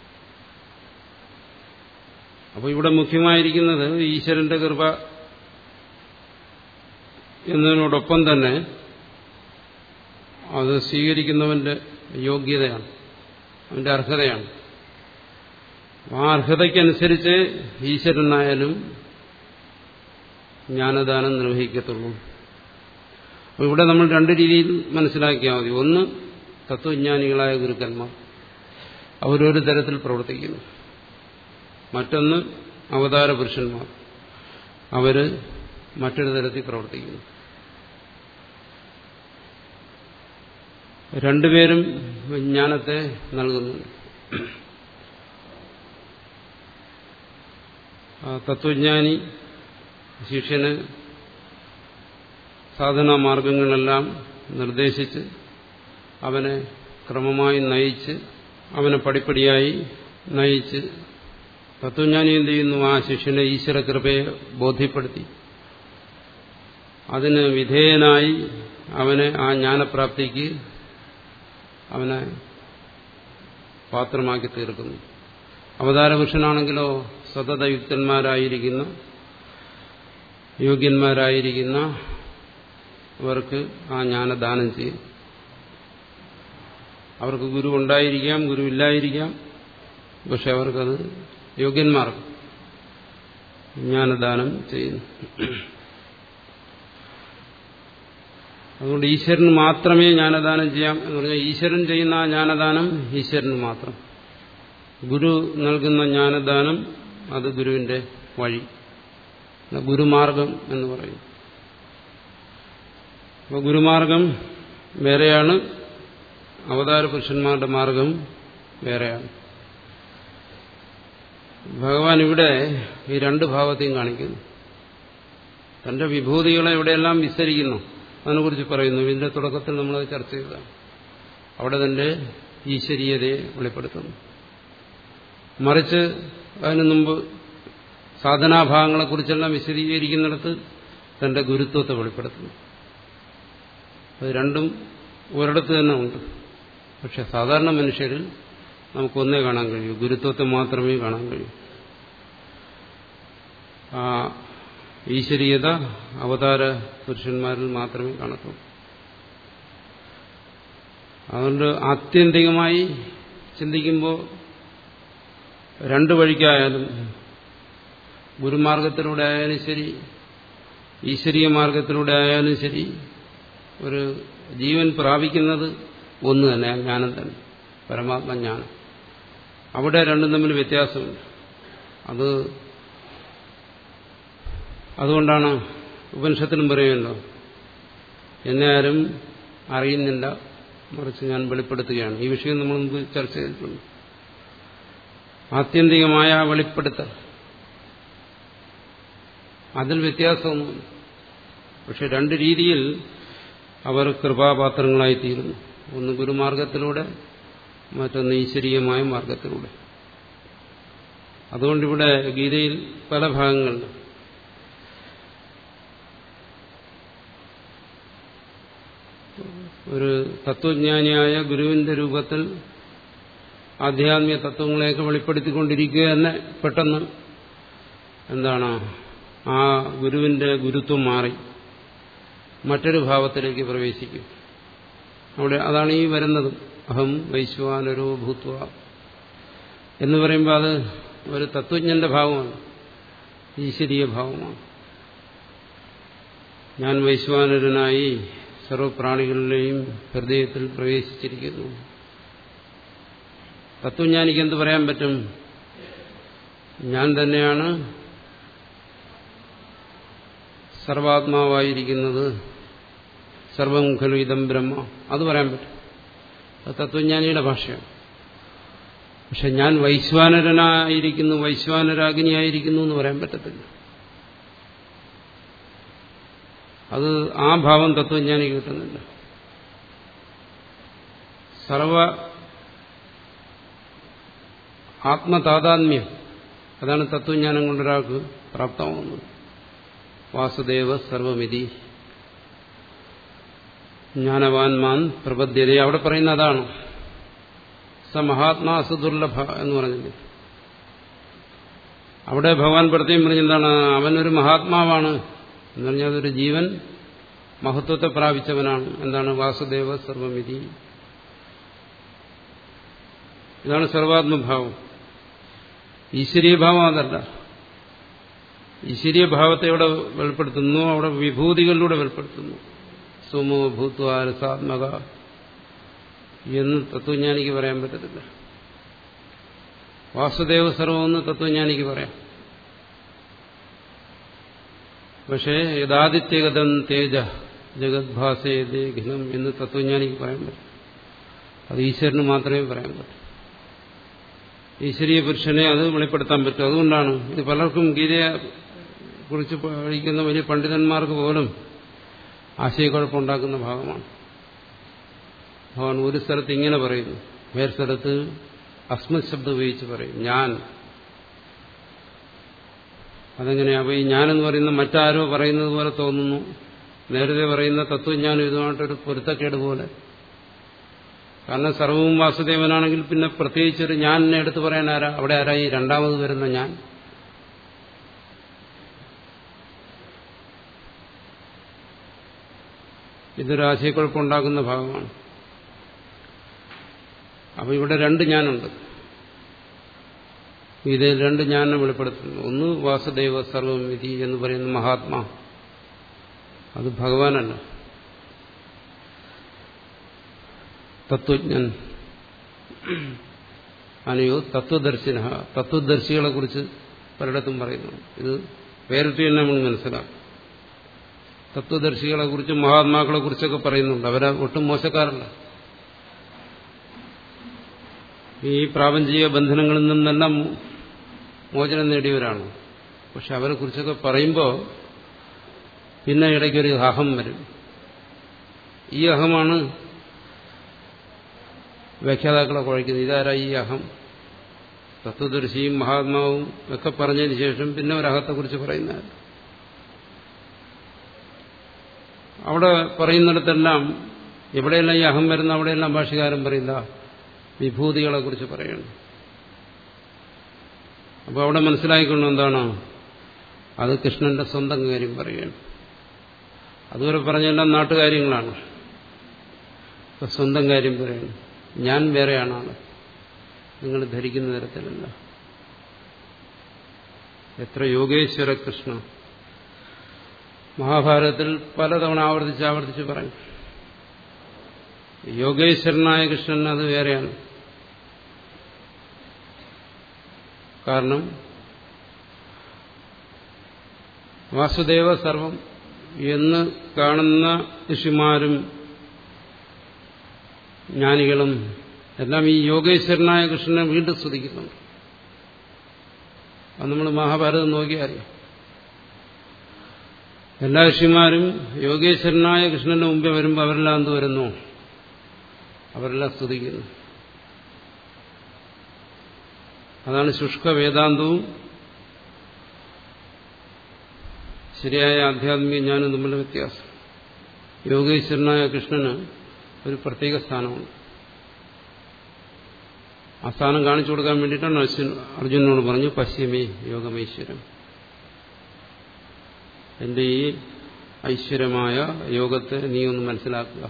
അപ്പോൾ ഇവിടെ മുഖ്യമായിരിക്കുന്നത് ഈശ്വരന്റെ കൃപ എന്നതിനോടൊപ്പം തന്നെ അത് സ്വീകരിക്കുന്നവന്റെ യോഗ്യതയാണ് അവന്റെ അർഹതയാണ് ആ അർഹതയ്ക്കനുസരിച്ച് ഈശ്വരനായാലും ജ്ഞാനദാനം നിർവഹിക്കത്തുള്ളൂ അപ്പോൾ ഇവിടെ നമ്മൾ രണ്ട് രീതിയിൽ മനസ്സിലാക്കിയാൽ മതി ഒന്ന് തത്വജ്ഞാനികളായ ഗുരുക്കന്മാർ അവരൊരു തരത്തിൽ പ്രവർത്തിക്കുന്നു മറ്റൊന്ന് അവതാര പുരുഷന്മാർ അവര് മറ്റൊരു തരത്തിൽ പ്രവർത്തിക്കുന്നു രണ്ടുപേരും വിജ്ഞാനത്തെ നൽകുന്നുണ്ട് തത്വജ്ഞാനി ശിഷ്യന് സാധനാ മാർഗങ്ങളെല്ലാം നിർദ്ദേശിച്ച് അവനെ ക്രമമായി നയിച്ച് അവനെ പടിപ്പടിയായി നയിച്ച് തത്വജ്ഞാനി എന്ത് ചെയ്യുന്നു ആ ശിഷ്യനെ ഈശ്വര കൃപയെ ബോധ്യപ്പെടുത്തി അതിന് വിധേയനായി അവനെ ആ ജ്ഞാനപ്രാപ്തിക്ക് അവനെ പാത്രമാക്കി തീർക്കുന്നു അവതാരപുരുഷനാണെങ്കിലോ സതതയുക്തന്മാരായിരിക്കുന്ന യോഗ്യന്മാരായിരിക്കുന്ന അവർക്ക് ആ ജ്ഞാനദാനം ചെയ്യും അവർക്ക് ഗുരു ഉണ്ടായിരിക്കാം ഗുരു ഇല്ലായിരിക്കാം പക്ഷെ അവർക്കത് യോഗ്യന്മാർക്ക് ജ്ഞാനദാനം ചെയ്യുന്നു അതുകൊണ്ട് ഈശ്വരന് മാത്രമേ ജ്ഞാനദാനം ചെയ്യാം എന്ന് പറഞ്ഞാൽ ഈശ്വരൻ ചെയ്യുന്ന ആ ജ്ഞാനദാനം ഈശ്വരന് മാത്രം ഗുരു നൽകുന്ന ജ്ഞാനദാനം അത് ഗുരുവിന്റെ വഴി ഗുരുമാർഗം എന്ന് പറയും അപ്പോൾ ഗുരുമാർഗം വേറെയാണ് അവതാര പുരുഷന്മാരുടെ മാർഗം വേറെയാണ് ഭഗവാൻ ഇവിടെ ഈ രണ്ട് ഭാവത്തെയും കാണിക്കുന്നു തന്റെ വിഭൂതികളെ ഇവിടെയെല്ലാം വിസ്തരിക്കുന്നു അതിനെക്കുറിച്ച് പറയുന്നു ഇതിന്റെ തുടക്കത്തിൽ നമ്മളത് ചർച്ച ചെയ്തതാണ് അവിടെ തന്റെ ഈശ്വരീയതയെ വെളിപ്പെടുത്തുന്നു മറിച്ച് അതിനു മുമ്പ് സാധനാഭാഗങ്ങളെക്കുറിച്ചെല്ലാം വിശദീകരിക്കുന്നിടത്ത് തന്റെ ഗുരുത്വത്തെ വെളിപ്പെടുത്തുന്നു അത് രണ്ടും ഒരിടത്ത് തന്നെ ഉണ്ട് പക്ഷെ സാധാരണ മനുഷ്യരിൽ നമുക്കൊന്നേ കാണാൻ കഴിയൂ ഗുരുത്വത്തെ മാത്രമേ കാണാൻ കഴിയൂ ആ ഈശ്വരീയത അവതാര പുരുഷന്മാരിൽ മാത്രമേ കാണത്തുള്ളൂ അതുകൊണ്ട് ആത്യന്തികമായി ചിന്തിക്കുമ്പോൾ രണ്ടു വഴിക്കായാലും ഗുരുമാർഗത്തിലൂടെ ആയാലും ശരി ഈശ്വരീയ മാർഗത്തിലൂടെ ആയാലും ശരി ഒരു ജീവൻ പ്രാപിക്കുന്നത് ഒന്ന് തന്നെ ആ ജ്ഞാനം തന്നെ പരമാത്മജ്ഞാനം അവിടെ രണ്ടും തമ്മിൽ വ്യത്യാസമുണ്ട് അത് അതുകൊണ്ടാണ് ഉപനിഷത്തിലും പറയുമല്ലോ എന്നെ ആരും അറിയുന്നില്ല മറിച്ച് ഞാൻ വെളിപ്പെടുത്തുകയാണ് ഈ വിഷയം നമ്മൾ മുമ്പ് ചർച്ച ചെയ്തിട്ടുണ്ട് ആത്യന്തികമായ ആ വെളിപ്പെടുത്തൽ അതിൽ വ്യത്യാസമൊന്നുമില്ല പക്ഷെ രണ്ട് രീതിയിൽ അവർ കൃപാപാത്രങ്ങളായിത്തീരുന്നു ഒന്ന് ഗുരുമാർഗത്തിലൂടെ മറ്റൊന്ന് ഈശ്വരീയമായ മാർഗത്തിലൂടെ അതുകൊണ്ടിവിടെ ഗീതയിൽ പല ഭാഗങ്ങളിൽ ഒരു തത്വജ്ഞാനിയായ ഗുരുവിന്റെ രൂപത്തിൽ ആധ്യാത്മിക തത്വങ്ങളെയൊക്കെ വെളിപ്പെടുത്തിക്കൊണ്ടിരിക്കുക തന്നെ പെട്ടെന്ന് എന്താണ് ആ ഗുരുവിന്റെ ഗുരുത്വം മാറി മറ്റൊരു ഭാവത്തിലേക്ക് പ്രവേശിക്കും അവിടെ അതാണ് ഈ വരുന്നത് അഹം വൈശ്വാനരോ ഭൂത്വ എന്ന് പറയുമ്പോൾ അത് ഒരു തത്വജ്ഞന്റെ ഭാവമാണ് ഈശ്വരീയ ഭാവമാണ് ഞാൻ വൈശ്വാനരനായി സർവപ്രാണികളിലെയും ഹൃദയത്തിൽ പ്രവേശിച്ചിരിക്കുന്നു തത്വജ്ഞാനിക്ക് എന്ത് പറയാൻ പറ്റും ഞാൻ തന്നെയാണ് സർവാത്മാവായിരിക്കുന്നത് സർവം ഖലു ഇതം ബ്രഹ്മ അത് പറയാൻ പറ്റും അത് തത്വജ്ഞാനിയുടെ ഭാഷയാണ് പക്ഷെ ഞാൻ വൈശ്വാനരനായിരിക്കുന്നു വൈശ്വാനരാഗിനിയായിരിക്കുന്നു എന്ന് പറയാൻ പറ്റത്തില്ല അത് ആ ഭാവം തത്വജ്ഞാനി കിട്ടുന്നില്ല സർവ ആത്മതാതാത്മ്യം അതാണ് തത്വജ്ഞാനം കൊണ്ടൊരാൾക്ക് പ്രാപ്തമാകുന്നത് വാസുദേവ സർവമിതി ജ്ഞാനവാൻമാൻ പ്രപദ്ധ്യത അവിടെ പറയുന്ന അതാണ് സ മഹാത്മാ സുദുർലഭ എന്ന് പറഞ്ഞില്ലേ അവിടെ ഭഗവാൻ പ്രത്യേകം പറഞ്ഞെന്താണ് അവനൊരു മഹാത്മാവാണ് എന്ന് പറഞ്ഞാൽ അതൊരു ജീവൻ മഹത്വത്തെ പ്രാപിച്ചവനാണ് എന്താണ് വാസുദേവ സർവമിതി ഇതാണ് സർവാത്മഭാവം ഈശ്വരീയ ഭാവം അതല്ല ഈശ്വരീയ ഭാവത്തെ ഇവിടെ വെളിപ്പെടുത്തുന്നു അവിടെ വിഭൂതികളിലൂടെ വെളിപ്പെടുത്തുന്നു സുമോ ഭൂത്വ രസാത്മക എന്ന് തത്വജ്ഞാനിക്ക് പറയാൻ പറ്റത്തില്ല വാസുദേവ സർവമെന്ന് തത്വജ്ഞാനിക്ക് പറയാം പക്ഷേ യഥാദിത്യഗതം തേജ ജഗദ്ഭാസേതേ ഘനം എന്ന് തത്വജ്ഞാനിക്ക് പറയാൻ പറ്റും അത് ഈശ്വരന് മാത്രമേ പറയാൻ പറ്റൂ ഈശ്വരീയ പുരുഷനെ അത് വെളിപ്പെടുത്താൻ പറ്റും അതുകൊണ്ടാണ് ഇത് പലർക്കും ഗീതയെ കുറിച്ച് പഠിക്കുന്ന വലിയ പണ്ഡിതന്മാർക്ക് പോലും ആശയക്കുഴപ്പമുണ്ടാക്കുന്ന ഭാഗമാണ് ഭഗവാൻ ഒരു സ്ഥലത്ത് ഇങ്ങനെ പറയുന്നു വേറെ സ്ഥലത്ത് അസ്മത് ശബ്ദം ഉപയോഗിച്ച് പറയും ഞാൻ അതെങ്ങനെയാ അപ്പൊ ഈ ഞാനെന്ന് പറയുന്ന മറ്റാരോ പറയുന്നത് പോലെ തോന്നുന്നു നേരത്തെ പറയുന്ന തത്വജ്ഞാനം ഇതുമായിട്ടൊരു പൊരുത്തക്കേട് പോലെ കാരണം സർവവും വാസുദേവനാണെങ്കിൽ പിന്നെ പ്രത്യേകിച്ചൊരു ഞാനിനെ എടുത്തു പറയാൻ ആരാ അവിടെ ആരാ ഈ രണ്ടാമത് വരുന്ന ഞാൻ ഇതൊരു ആശയക്കുഴപ്പമുണ്ടാക്കുന്ന ഭാഗമാണ് അപ്പൊ ഇവിടെ രണ്ട് ഞാനുണ്ട് ഗീതയിൽ രണ്ട് ഞാനെ വെളിപ്പെടുത്തുന്നു ഒന്ന് വാസുദേവ സർവം വിധി എന്ന് പറയുന്ന മഹാത്മാ അത് ഭഗവാനല്ല തത്വജ്ഞൻ അനയോ തത്വദർശിന തത്വദർശികളെ കുറിച്ച് പലയിടത്തും പറയുന്നു ഇത് വേറിട്ട് തന്നെ നമ്മൾ മനസ്സിലാക്കും തത്വദർശികളെ കുറിച്ചും മഹാത്മാക്കളെ കുറിച്ചൊക്കെ പറയുന്നുണ്ട് അവരെ ഒട്ടും മോശക്കാരല്ല ഈ പ്രാപഞ്ചിക ബന്ധനങ്ങളിൽ നിന്നെല്ലാം മോചനം നേടിയവരാണ് പക്ഷെ അവരെ കുറിച്ചൊക്കെ പറയുമ്പോൾ പിന്നെ ഇടയ്ക്കൊരു അഹം വരും ഈ അഹമാണ് വ്യാഖ്യാതാക്കളെ കുഴയ്ക്കുന്നത് ഇതാരാ ഈ അഹം തത്വദർശിയും മഹാത്മാവും ഒക്കെ പറഞ്ഞതിന് ശേഷം പിന്നെ ഒരഹത്തെക്കുറിച്ച് പറയുന്നത് അവിടെ പറയുന്നിടത്തെല്ലാം എവിടെയെല്ലാം ഈ അഹം വരുന്ന അവിടെയെല്ലാം ഭാഷകാരൻ പറയുന്ന വിഭൂതികളെ കുറിച്ച് പറയുന്നു അപ്പോൾ അവിടെ മനസ്സിലായിക്കൊണ്ട് എന്താണ് അത് കൃഷ്ണന്റെ സ്വന്തം കാര്യം പറയുകയാണ് അതുവരെ പറഞ്ഞെല്ലാം നാട്ടുകാര്യങ്ങളാണ് ഇപ്പൊ സ്വന്തം കാര്യം പറയുന്നു ഞാൻ വേറെയാണ് ആള് നിങ്ങൾ ധരിക്കുന്ന തരത്തിലല്ല എത്ര യോഗേശ്വര കൃഷ്ണ മഹാഭാരതത്തിൽ പലതവണ ആവർത്തിച്ച് ആവർത്തിച്ച് പറയും യോഗേശ്വരനായ കൃഷ്ണൻ അത് വേറെയാണ് കാരണം വാസുദേവ സർവം എന്ന് കാണുന്ന ഋഷിമാരും ജ്ഞാനികളും എല്ലാം ഈ യോഗേശ്വരനായ കൃഷ്ണനെ വീണ്ടും സ്തുതിക്കുന്നുണ്ട് അത് നമ്മൾ മഹാഭാരതം നോക്കിയാൽ അറിയാം എല്ലാ ഋഷിമാരും യോഗേശ്വരനായ കൃഷ്ണന്റെ മുമ്പേ വരുമ്പോൾ അവരെല്ലാം എന്ത് വരുന്നു അവരെല്ലാം സ്തുതിക്കുന്നു അതാണ് ശുഷ്ക വേദാന്തവും ശരിയായ ആധ്യാത്മിക ജ്ഞാനം തമ്മിലുള്ള വ്യത്യാസം യോഗേശ്വരനായ കൃഷ്ണന് ഒരു പ്രത്യേക സ്ഥാനമുണ്ട് ആ സ്ഥാനം കാണിച്ചു കൊടുക്കാൻ വേണ്ടിയിട്ടാണ് അർജുനോട് പറഞ്ഞു പശ്യമേ യോഗമൈശ്വരം എന്റെ ഈ ഐശ്വര്യമായ യോഗത്തെ നീ ഒന്ന് മനസ്സിലാക്കുക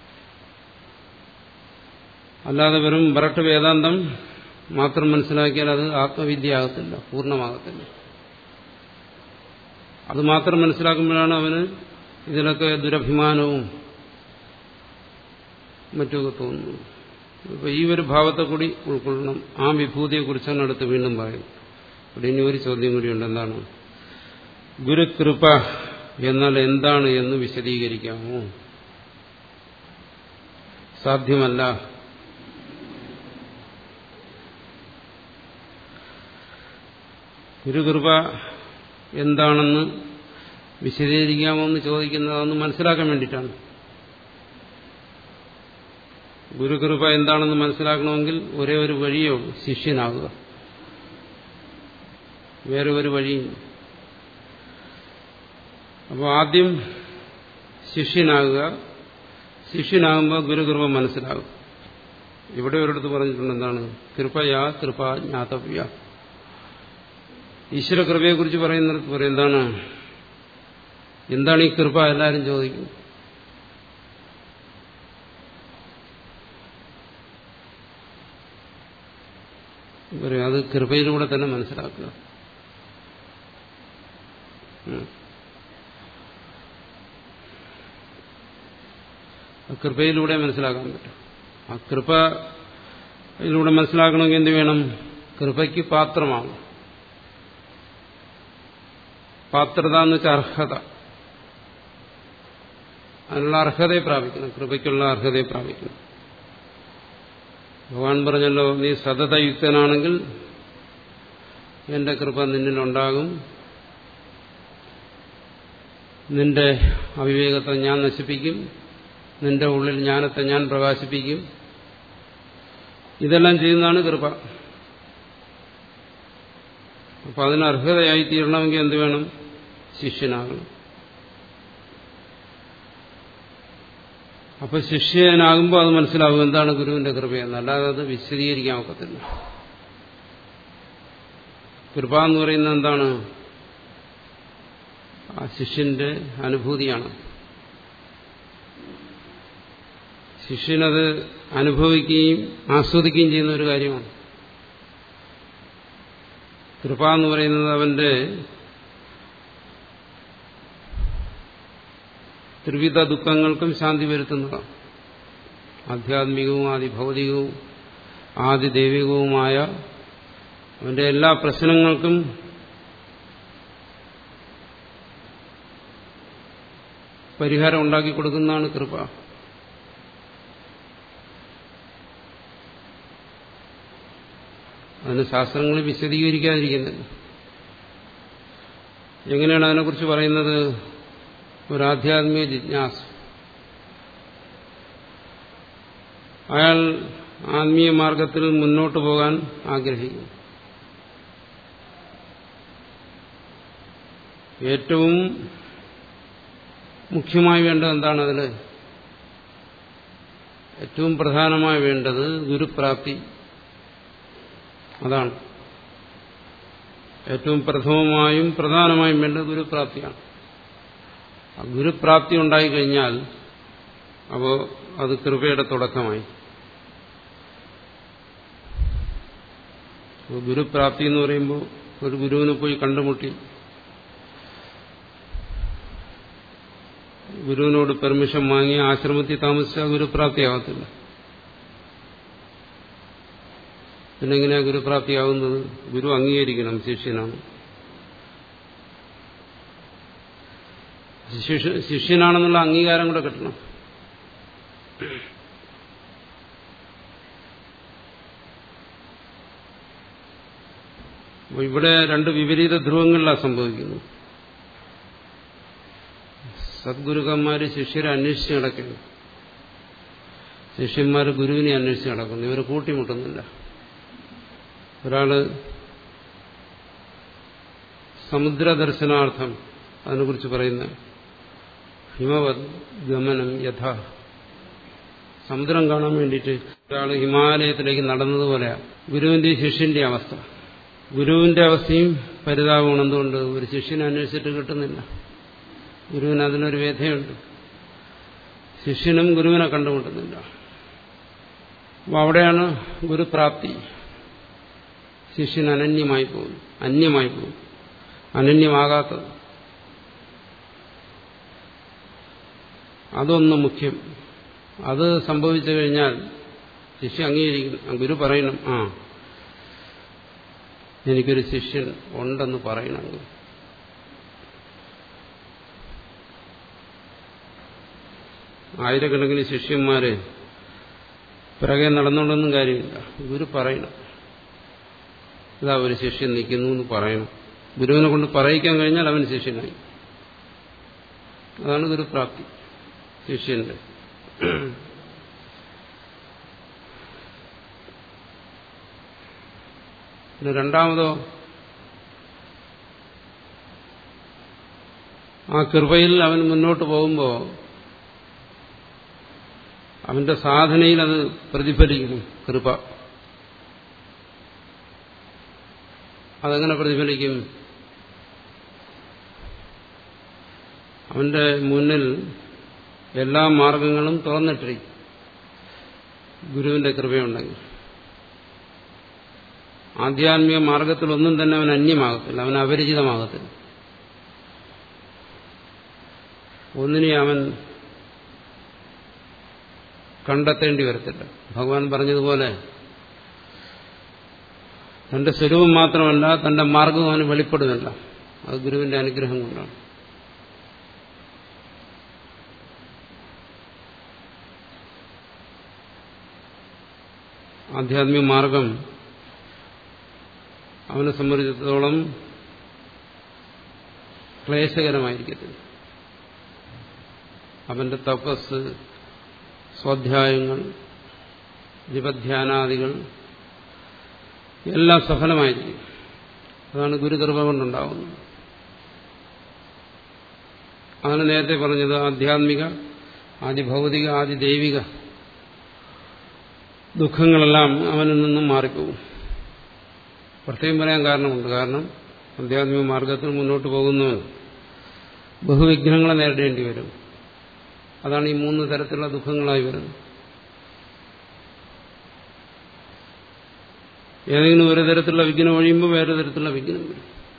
അല്ലാതെ വെറും വരട്ട് വേദാന്തം മാത്രം മനസ്സിലാക്കിയാൽ അത് ആത്മവിദ്യ ആകത്തില്ല പൂർണ്ണമാകത്തില്ല അത് മാത്രം മനസ്സിലാക്കുമ്പോഴാണ് അവന് ഇതിലൊക്കെ ദുരഭിമാനവും മറ്റുമൊക്കെ തോന്നുന്നത് ഇപ്പൊ ഈ ഒരു ഭാവത്തെ കൂടി ഉൾക്കൊള്ളണം ആ വിഭൂതിയെക്കുറിച്ചാണ് അടുത്ത് വീണ്ടും പറയുന്നത് ഇവിടെ ഇനി ഒരു ചോദ്യം കൂടിയുണ്ട് എന്താണ് ഗുരുകൃപ എന്നാൽ എന്താണ് എന്ന് വിശദീകരിക്കാമോ സാധ്യമല്ല ഗുരുകൃപ എന്താണെന്ന് വിശദീകരിക്കാമോ എന്ന് ചോദിക്കുന്നത് അതൊന്ന് മനസ്സിലാക്കാൻ വേണ്ടിയിട്ടാണ് ഗുരുകൃപ എന്താണെന്ന് മനസ്സിലാക്കണമെങ്കിൽ ഒരേ ഒരു വഴിയേ ഉള്ളൂ ശിഷ്യനാകുക വേറെ ഒരു വഴിയും അപ്പോൾ ആദ്യം ശിഷ്യനാകുക ശിഷ്യനാകുമ്പോൾ ഗുരുകൃപ മനസ്സിലാകും ഇവിടെ ഒരിടത്ത് പറഞ്ഞിട്ടുണ്ട് എന്താണ് കൃപയാ കൃപ ജ്ഞാതവ്യ ഈശ്വര കൃപയെക്കുറിച്ച് പറയുന്നിടത്ത് പറയും എന്താണ് എന്താണ് ഈ കൃപ എല്ലാവരും ചോദിക്കും പറയും അത് കൃപയിലൂടെ തന്നെ മനസ്സിലാക്കുക കൃപയിലൂടെ മനസ്സിലാക്കാൻ പറ്റും ആ കൃപയിലൂടെ മനസ്സിലാക്കണമെങ്കിൽ എന്ത് വേണം കൃപയ്ക്ക് പാത്രമാണ് പാത്രത എന്ന് വെച്ചാൽ അർഹത അതിനുള്ള അർഹതയെ പ്രാപിക്കണം കൃപയ്ക്കുള്ള അർഹതയെ പ്രാപിക്കണം ഭഗവാൻ പറഞ്ഞല്ലോ നീ സതതയുക്തനാണെങ്കിൽ എന്റെ കൃപ നിന്നിലുണ്ടാകും നിന്റെ അവിവേകത്തെ ഞാൻ നശിപ്പിക്കും നിന്റെ ഉള്ളിൽ ജ്ഞാനത്തെ ഞാൻ പ്രകാശിപ്പിക്കും ഇതെല്ലാം ചെയ്യുന്നതാണ് കൃപ അപ്പൊ അതിന് അർഹതയായി തീരണമെങ്കിൽ എന്ത് വേണം ശിഷ്യനാകണം അപ്പൊ ശിഷ്യനാകുമ്പോൾ അത് മനസ്സിലാവും എന്താണ് ഗുരുവിന്റെ കൃപയെന്ന് അല്ലാതെ അത് വിശദീകരിക്കാൻ ഒക്കത്തില്ല കൃപ എന്ന് പറയുന്നത് എന്താണ് ആ ശിഷ്യന്റെ അനുഭൂതിയാണ് ശിഷ്യനത് അനുഭവിക്കുകയും ആസ്വദിക്കുകയും ചെയ്യുന്ന ഒരു കാര്യമാണ് കൃപ എന്ന് പറയുന്നത് അവന്റെ ത്രിവിധ ദുഃഖങ്ങൾക്കും ശാന്തി വരുത്തുന്നതാണ് ആധ്യാത്മികവും ആദിഭൗതികവും ആദിദൈവികവുമായ അവന്റെ എല്ലാ പ്രശ്നങ്ങൾക്കും പരിഹാരം ഉണ്ടാക്കി കൊടുക്കുന്നതാണ് കൃപ അതിന് ശാസ്ത്രങ്ങൾ വിശദീകരിക്കാതിരിക്കുന്നില്ല എങ്ങനെയാണ് അതിനെക്കുറിച്ച് പറയുന്നത് ഒരാധ്യാത്മിക ജിജ്ഞാസ അയാൾ ആത്മീയ മാർഗത്തിൽ മുന്നോട്ട് പോകാൻ ആഗ്രഹിക്കുന്നു ഏറ്റവും മുഖ്യമായി വേണ്ടത് എന്താണ് അതിൽ ഏറ്റവും പ്രധാനമായി വേണ്ടത് ഗുരുപ്രാപ്തി അതാണ് ഏറ്റവും പ്രഥമമായും പ്രധാനമായും വേണ്ടത് ഗുരുപ്രാപ്തിയാണ് ആ ഗുരുപ്രാപ്തി ഉണ്ടായിക്കഴിഞ്ഞാൽ അപ്പോൾ അത് കൃപയുടെ തുടക്കമായി ഗുരുപ്രാപ്തി എന്ന് പറയുമ്പോൾ ഒരു ഗുരുവിനെ പോയി കണ്ടുമുട്ടി ഗുരുവിനോട് പെർമിഷൻ വാങ്ങി ആശ്രമത്തിൽ താമസിച്ചാൽ ഗുരുപ്രാപ്തിയാകത്തില്ല പിന്നെ എങ്ങനെയാ ഗുരുപ്രാപ്തിയാവുന്നത് ഗുരു അംഗീകരിക്കണം ശിഷ്യനാണ് ശിഷ്യനാണെന്നുള്ള അംഗീകാരം കൂടെ കിട്ടണം ഇവിടെ രണ്ട് വിപരീത ധ്രുവങ്ങളിലാണ് സംഭവിക്കുന്നത് സദ്ഗുരുക്കന്മാര് ശിഷ്യരെ അന്വേഷിച്ച് നടക്കുന്നു ശിഷ്യന്മാർ ഗുരുവിനെ അന്വേഷിച്ച് നടക്കുന്നു ഇവർ കൂട്ടിമുട്ടുന്നില്ല ഒരാള് സമുദ്രദർശനാർത്ഥം അതിനെക്കുറിച്ച് പറയുന്ന ഹിമവത് ഗമനം യഥ സമുദ്രം കാണാൻ വേണ്ടിയിട്ട് ഒരാൾ ഹിമാലയത്തിലേക്ക് നടന്നതുപോലെയാണ് ഗുരുവിന്റെ ശിഷ്യന്റെ അവസ്ഥ ഗുരുവിന്റെ അവസ്ഥയും പരിതാപമാണ് എന്തുകൊണ്ട് ഒരു ശിഷ്യനെ അന്വേഷിച്ചിട്ട് കിട്ടുന്നില്ല ഗുരുവിന് അതിനൊരു വ്യഥയുണ്ട് ശിഷ്യനും ഗുരുവിനെ കണ്ടുമുട്ടുന്നില്ല അപ്പോൾ അവിടെയാണ് ഗുരുപ്രാപ്തി ശിഷ്യൻ അനന്യമായി പോകുന്നു അന്യമായി പോകും അനന്യമാകാത്തത് അതൊന്ന് മുഖ്യം അത് സംഭവിച്ചു കഴിഞ്ഞാൽ ശിഷ്യ അംഗീകരിക്കണം ഗുരു പറയണം ആ എനിക്കൊരു ശിഷ്യൻ ഉണ്ടെന്ന് പറയണം ആയിരക്കണക്കിന് ശിഷ്യന്മാര് പിറകെ നടന്നുകൊണ്ടൊന്നും കാര്യമില്ല ഗുരു പറയണം ഇതാ ഒരു ശിഷ്യൻ നിൽക്കുന്നു എന്ന് പറയണം ഗുരുവിനെ കൊണ്ട് പറയിക്കാൻ കഴിഞ്ഞാൽ അവൻ ശിഷ്യനായി അതാണ് ഗുരുപ്രാപ്തി ശിഷ്യന്റെ പിന്നെ രണ്ടാമതോ ആ കൃപയിൽ അവൻ മുന്നോട്ട് പോകുമ്പോൾ അവന്റെ സാധനയിൽ അത് പ്രതിഫലിക്കുന്നു കൃപ അതെങ്ങനെ പ്രതിഫലിക്കും അവന്റെ മുന്നിൽ എല്ലാ മാർഗങ്ങളും തുറന്നിട്ടിരിക്കും ഗുരുവിന്റെ കൃപയുണ്ടെങ്കിൽ ആധ്യാത്മിക മാർഗത്തിലൊന്നും തന്നെ അവൻ അന്യമാകത്തില്ല അവൻ അപരിചിതമാകത്തില്ല ഒന്നിനെ അവൻ കണ്ടെത്തേണ്ടി വരത്തില്ല ഭഗവാൻ പറഞ്ഞതുപോലെ തന്റെ സ്വരൂപം മാത്രമല്ല തന്റെ മാർഗവും അവന് വെളിപ്പെടുന്നില്ല അത് ഗുരുവിന്റെ അനുഗ്രഹം കൊണ്ടാണ് ആധ്യാത്മിക മാർഗം അവനെ സംബന്ധിച്ചിടത്തോളം ക്ലേശകരമായിരിക്കത്തില്ല അവന്റെ തപസ് സ്വാധ്യായങ്ങൾ ജപധ്യാനാദികൾ എല്ലാം സഫലമായിരിക്കും അതാണ് ഗുരുകൃപ കൊണ്ടുണ്ടാവുന്നത് അതാണ് നേരത്തെ പറഞ്ഞത് ആധ്യാത്മിക ആദി ഭൗതിക ആദി ദൈവിക ദുഃഖങ്ങളെല്ലാം അവനിൽ നിന്നും മാറിപ്പോകും പ്രത്യേകം പറയാൻ കാരണമുണ്ട് കാരണം ആധ്യാത്മിക മാർഗത്തിൽ മുന്നോട്ട് പോകുന്നവൻ ബഹുവിഘ്നങ്ങളെ നേരിടേണ്ടി വരും അതാണ് ഈ മൂന്ന് തരത്തിലുള്ള ദുഃഖങ്ങളായി വരുന്നത് ഏതെങ്കിലും ഒരു തരത്തിലുള്ള വിഘ്നം ഒഴിയുമ്പോൾ വേറെ തരത്തിലുള്ള വിഘ്നം വരും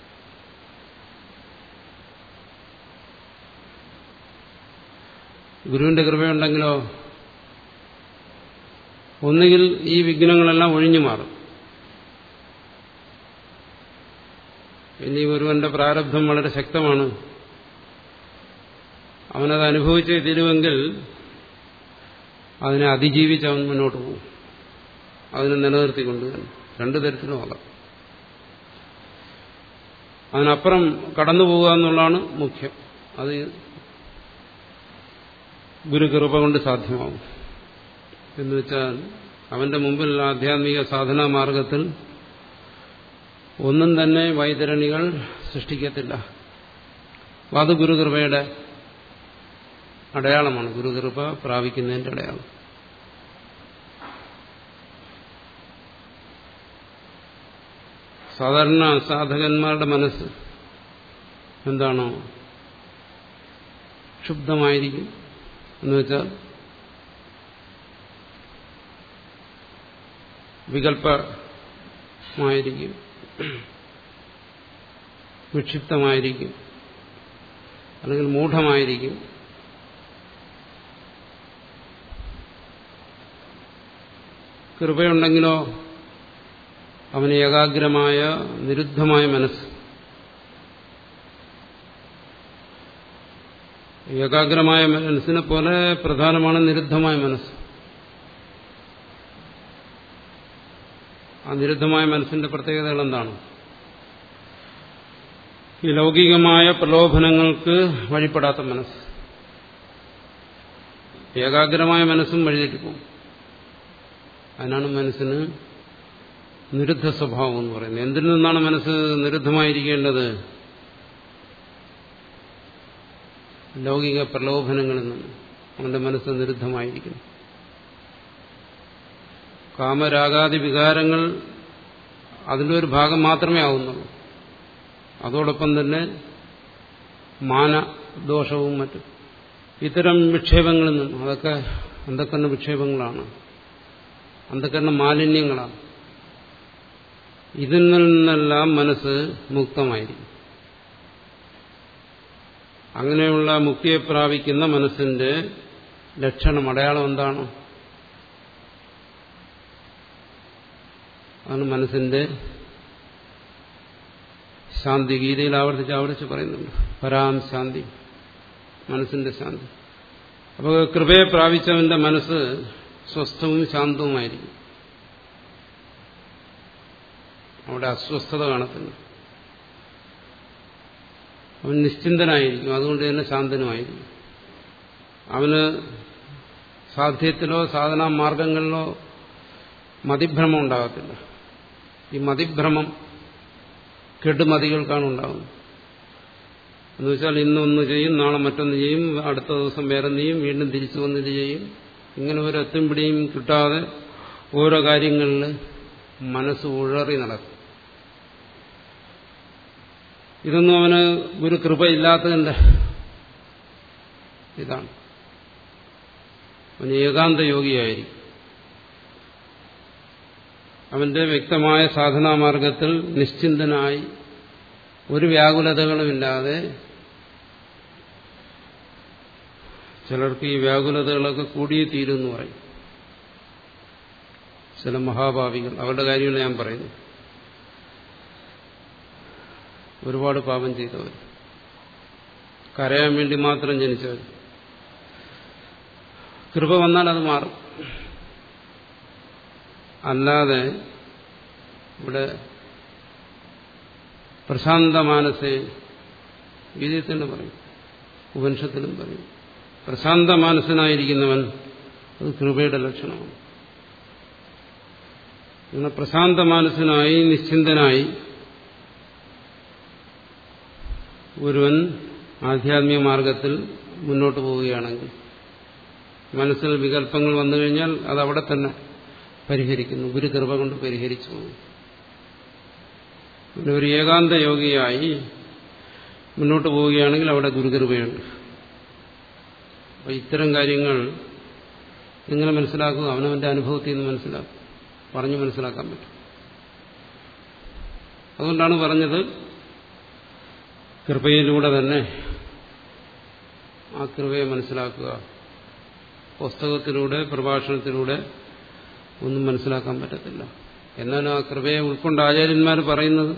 ഗുരുവിന്റെ കൃപയുണ്ടെങ്കിലോ ഒന്നുകിൽ ഈ വിഘ്നങ്ങളെല്ലാം ഒഴിഞ്ഞു മാറും ഇനി ഒരുവന്റെ പ്രാരബ്ധം വളരെ ശക്തമാണ് അവനത് അനുഭവിച്ച് തീരുമെങ്കിൽ അതിനെ അതിജീവിച്ച് അവൻ മുന്നോട്ട് പോകും അതിനെ നിലനിർത്തിക്കൊണ്ട് തന്നെ രണ്ടു തരത്തിലും ആകാം അതിനപ്പുറം കടന്നു പോകുക എന്നുള്ളതാണ് മുഖ്യം അത് ഗുരുകൃപ കൊണ്ട് സാധ്യമാവും എന്ന് വെച്ചാൽ അവന്റെ മുമ്പിൽ ആധ്യാത്മിക സാധനാ മാർഗത്തിൽ ഒന്നും തന്നെ വൈതരണികൾ സൃഷ്ടിക്കത്തില്ല അത് ഗുരുകൃപയുടെ അടയാളമാണ് ഗുരുകൃപ പ്രാപിക്കുന്നതിന്റെ അടയാളം സാധാരണ സാധകന്മാരുടെ മനസ്സ് എന്താണോ ക്ഷുബ്ധമായിരിക്കും എന്ന് വെച്ചാൽ വികല്പമായിരിക്കും വിക്ഷിപ്തമായിരിക്കും അല്ലെങ്കിൽ മൂഢമായിരിക്കും കൃപയുണ്ടെങ്കിലോ അവന് ഏകാഗ്രമായ നിരുദ്ധമായ മനസ്സ് ഏകാഗ്രമായ മനസ്സിനെ പോലെ പ്രധാനമാണ് നിരുദ്ധമായ മനസ്സ് ആ നിരുദ്ധമായ മനസ്സിന്റെ പ്രത്യേകതകൾ എന്താണ് ഈ ലൗകികമായ പ്രലോഭനങ്ങൾക്ക് വഴിപ്പെടാത്ത മനസ്സ് ഏകാഗ്രമായ മനസ്സും വഴിതെറ്റിപ്പോകും അതിനാണ് മനസ്സിന് നിരുദ്ധ സ്വഭാവം എന്ന് പറയുന്നത് എന്തിൽ നിന്നാണ് മനസ്സ് നിരുദ്ധമായിരിക്കേണ്ടത് ലൗകിക പ്രലോഭനങ്ങളിൽ നിന്ന് അവന്റെ മനസ്സ് നിരുദ്ധമായിരിക്കുന്നു കാമരാഗാദി വികാരങ്ങൾ അതിൻ്റെ ഒരു ഭാഗം മാത്രമേ ആവുന്നുള്ളൂ അതോടൊപ്പം തന്നെ മാനദോഷവും മറ്റും ഇത്തരം വിക്ഷേപങ്ങളിൽ നിന്നും അതൊക്കെ അന്ധക്കരണ വിക്ഷേപങ്ങളാണ് അന്ധക്കരണ മാലിന്യങ്ങളാണ് ഇതിൽ നിന്നെല്ലാം മനസ്സ് മുക്തമായിരിക്കും അങ്ങനെയുള്ള മുക്തിയെ പ്രാപിക്കുന്ന മനസ്സിന്റെ ലക്ഷണം അടയാളം എന്താണ് അതാണ് മനസ്സിന്റെ ശാന്തി ഗീതയിൽ ആവർത്തിച്ച് ആവർത്തിച്ച് പറയുന്നുണ്ട് പരാം ശാന്തി മനസ്സിന്റെ ശാന്തി അപ്പോൾ കൃപയെ പ്രാപിച്ചവന്റെ മനസ്സ് സ്വസ്ഥവും ശാന്തവുമായിരിക്കും അവിടെ അസ്വസ്ഥത കാണത്തില്ല അവൻ നിശ്ചിന്തനായിരിക്കും അതുകൊണ്ട് തന്നെ ശാന്തനുമായിരിക്കും അവന് സാധ്യത്തിലോ സാധനാ മാർഗങ്ങളിലോ മതിഭ്രമം ഉണ്ടാകത്തില്ല ഈ മതിഭ്രമം കെടുമതികൾക്കാണ് ഉണ്ടാകുന്നത് എന്ന് വെച്ചാൽ ഇന്നൊന്ന് ചെയ്യും നാളെ മറ്റൊന്ന് ചെയ്യും അടുത്ത ദിവസം വേറെ ചെയ്യും വീണ്ടും തിരിച്ചു വന്നിട്ട് ചെയ്യും ഇങ്ങനെ ഒരു എത്തും പിടിയും കിട്ടാതെ ഓരോ കാര്യങ്ങളിൽ മനസ്സ് ഉഴറി നടക്കും ഇതൊന്നും അവന് ഒരു കൃപയില്ലാത്തതിന്റെ ഇതാണ് അവൻ ഏകാന്ത യോഗിയായിരിക്കും അവന്റെ വ്യക്തമായ സാധനാമാർഗത്തിൽ നിശ്ചിന്തനായി ഒരു വ്യാകുലതകളുമില്ലാതെ ചിലർക്ക് ഈ വ്യാകുലതകളൊക്കെ കൂടിയേ തീരുമെന്ന് പറയും ചില മഹാഭാവികൾ അവരുടെ കാര്യമാണ് ഞാൻ പറയുന്നത് ഒരുപാട് പാപം ചെയ്തവർ കരയാൻ വേണ്ടി മാത്രം ജനിച്ചവർ കൃപ വന്നാൽ അത് മാറും അല്ലാതെ ഇവിടെ പ്രശാന്ത മാനസേ ഗീതയിൽ തന്നെ പറയും ഉപനിഷത്തിലും പറയും പ്രശാന്ത മാനസനായിരിക്കുന്നവൻ അത് കൃപയുടെ ലക്ഷണമാണ് ഇങ്ങനെ പ്രശാന്ത മാനസനായി നിശ്ചിന്തനായി ഒരുവൻ ആധ്യാത്മിക മാർഗത്തിൽ മുന്നോട്ട് പോവുകയാണെങ്കിൽ മനസ്സിൽ വികല്പങ്ങൾ വന്നു കഴിഞ്ഞാൽ അത് അവിടെ തന്നെ പരിഹരിക്കുന്നു ഗുരുകൃപ കൊണ്ട് പരിഹരിച്ചു പോകും പിന്നെ ഒരു ഏകാന്ത യോഗിയായി മുന്നോട്ട് പോവുകയാണെങ്കിൽ അവിടെ ഗുരുകൃപയുണ്ട് അപ്പൊ ഇത്തരം കാര്യങ്ങൾ എങ്ങനെ മനസ്സിലാക്കുക അവനവന്റെ അനുഭവത്തിൽ നിന്ന് മനസ്സിലാക്കും പറഞ്ഞു മനസ്സിലാക്കാൻ പറ്റും അതുകൊണ്ടാണ് പറഞ്ഞത് കൃപയിലൂടെ തന്നെ ആ കൃപയെ മനസ്സിലാക്കുക പുസ്തകത്തിലൂടെ പ്രഭാഷണത്തിലൂടെ ഒന്നും മനസ്സിലാക്കാൻ പറ്റത്തില്ല എന്നാലും ആ കൃപയെ ഉൾക്കൊണ്ട് ആചാര്യന്മാർ പറയുന്നത്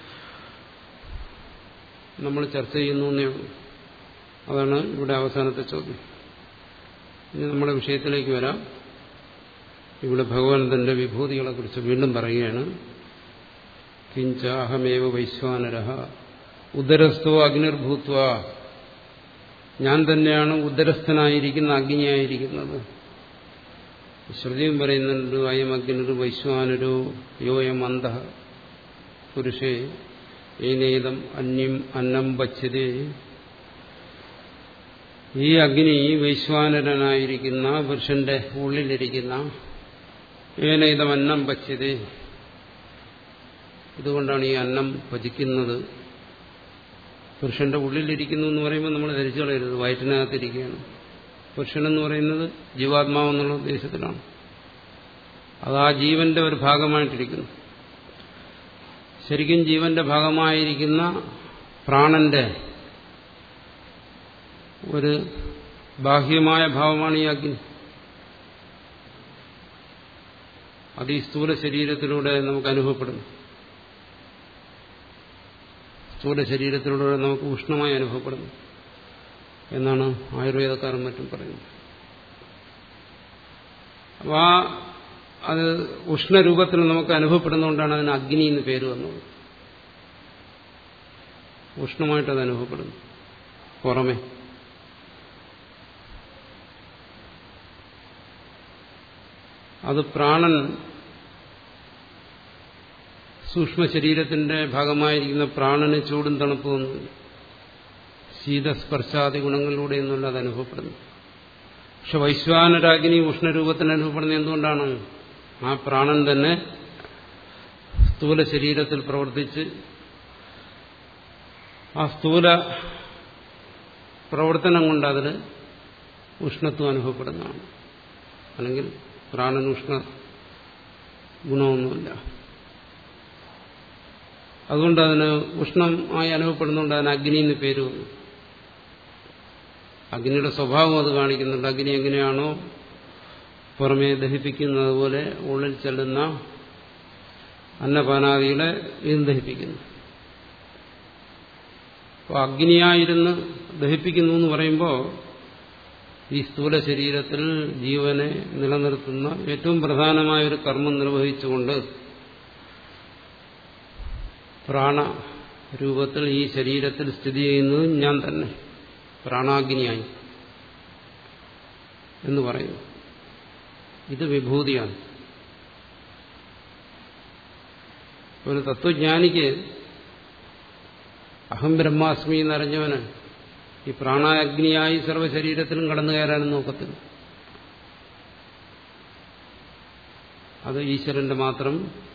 നമ്മൾ ചർച്ച ചെയ്യുന്നു എന്നേ ഉള്ളൂ അതാണ് ഇവിടെ അവസാനത്തെ ചോദ്യം ഇനി നമ്മുടെ വിഷയത്തിലേക്ക് വരാം ഇവിടെ ഭഗവാൻ തന്റെ വിഭൂതികളെക്കുറിച്ച് വീണ്ടും പറയുകയാണ് കിഞ്ച അഹമേവ വൈശ്വാനര ഉദരസ്ഥോ അഗ്നിർഭൂത്വ ഞാൻ തന്നെയാണ് ഉദരസ്ഥനായിരിക്കുന്ന അഗ്നിയായിരിക്കുന്നത് ശ്രുതിയും പറയുന്നുണ്ട് അയം അഗ്നിർ വൈശ്വാനരോ യോയം അന്ത പുരുഷേ ഏനേതം അന്യം അന്നം പച്ചതേ ഈ അഗ്നി വൈശ്വാനരനായിരിക്കുന്ന പുരുഷന്റെ ഉള്ളിലിരിക്കുന്ന ഏനേതം അന്നം പച്ചതേ ഇതുകൊണ്ടാണ് ഈ അന്നം ഭജിക്കുന്നത് പുരുഷന്റെ ഉള്ളിലിരിക്കുന്നു എന്ന് പറയുമ്പോൾ നമ്മൾ ധരിച്ചു കളയരുത് വയറ്റിനകത്തിരിക്കുകയാണ് പുരുഷനെന്ന് പറയുന്നത് ജീവാത്മാവെന്നുള്ള ഉദ്ദേശത്തിലാണ് അത് ആ ജീവന്റെ ഒരു ഭാഗമായിട്ടിരിക്കുന്നു ശരിക്കും ജീവന്റെ ഭാഗമായിരിക്കുന്ന പ്രാണന്റെ ഒരു ബാഹ്യമായ ഭാവമാണ് ഈ അഗ്നി അത് ഈ സ്ഥൂല ശരീരത്തിലൂടെ നമുക്ക് അനുഭവപ്പെടുന്നു സ്ഥൂല ശരീരത്തിലൂടെ നമുക്ക് ഉഷ്ണമായി അനുഭവപ്പെടുന്നു എന്നാണ് ആയുർവേദക്കാരും മറ്റും പറയുന്നത് അപ്പോൾ ആ അത് ഉഷ്ണരൂപത്തിൽ നമുക്ക് അനുഭവപ്പെടുന്നതുകൊണ്ടാണ് അതിന് അഗ്നി എന്ന് പേര് വന്നത് ഉഷ്ണമായിട്ട് അത് അനുഭവപ്പെടുന്നു പുറമെ അത് പ്രാണൻ സൂക്ഷ്മ ശരീരത്തിന്റെ ഭാഗമായിരിക്കുന്ന പ്രാണന് ചൂടും തണുപ്പും ശീതസ്പർശാദി ഗുണങ്ങളിലൂടെയൊന്നുമല്ല അത് അനുഭവപ്പെടുന്നു പക്ഷെ വൈശ്വാനരാഗ്നി ഉഷ്ണരൂപത്തിന് അനുഭവപ്പെടുന്നത് എന്തുകൊണ്ടാണ് ആ പ്രാണൻ തന്നെ സ്ഥൂല ശരീരത്തിൽ പ്രവർത്തിച്ച് ആ സ്ഥൂല പ്രവർത്തനം കൊണ്ട് അതിന് ഉഷ്ണത്വം അനുഭവപ്പെടുന്നതാണ് അല്ലെങ്കിൽ പ്രാണൻ ഉഷ്ണ ഗുണമൊന്നുമില്ല അതുകൊണ്ട് അതിന് ഉഷ്ണമായി അനുഭവപ്പെടുന്നുണ്ട് അതിന് അഗ്നി എന്ന് പേര് വന്നു അഗ്നിയുടെ സ്വഭാവം അത് കാണിക്കുന്നുണ്ട് അഗ്നി എങ്ങനെയാണോ പുറമേ ദഹിപ്പിക്കുന്നത് പോലെ ഉള്ളിൽ ചെല്ലുന്ന അന്നപാനാദികളെ ഇതും ദഹിപ്പിക്കുന്നു അപ്പോൾ അഗ്നിയായിരുന്ന് ദഹിപ്പിക്കുന്നു എന്ന് പറയുമ്പോൾ ഈ സ്ഥൂല ശരീരത്തിൽ ജീവനെ നിലനിർത്തുന്ന ഏറ്റവും പ്രധാനമായ ഒരു കർമ്മം നിർവഹിച്ചുകൊണ്ട് പ്രാണ രൂപത്തിൽ ഈ ശരീരത്തിൽ സ്ഥിതി ചെയ്യുന്നത് ഞാൻ തന്നെ പ്രാണാഗ്നിയായി എന്ന് പറയുന്നു ഇത് വിഭൂതിയാണ് ഒരു തത്വജ്ഞാനിക്ക് അഹം ബ്രഹ്മാസ്മി എന്നറിഞ്ഞവന് ഈ പ്രാണാഗ്നിയായി സർവ്വശരീരത്തിലും കടന്നു കയറാനും നോക്കത്തില്ല അത് ഈശ്വരന്റെ മാത്രം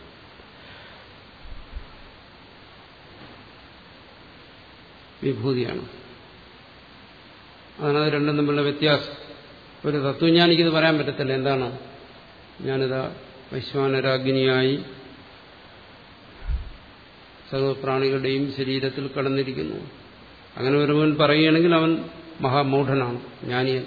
വിഭൂതിയാണ് അതാണ് അത് രണ്ടും തമ്മിലുള്ള വ്യത്യാസം ഒരു തത്വജ്ഞാനിക്കിത് പറയാൻ പറ്റത്തില്ല എന്താണ് ഞാനിതാ വൈശ്വാനരാഗ്നിയായി സർവപ്രാണികളുടെയും ശരീരത്തിൽ കടന്നിരിക്കുന്നു അങ്ങനെ ഒരുവൻ പറയുകയാണെങ്കിൽ അവൻ മഹാമൂഢനാണ് ജ്ഞാനിയല്ല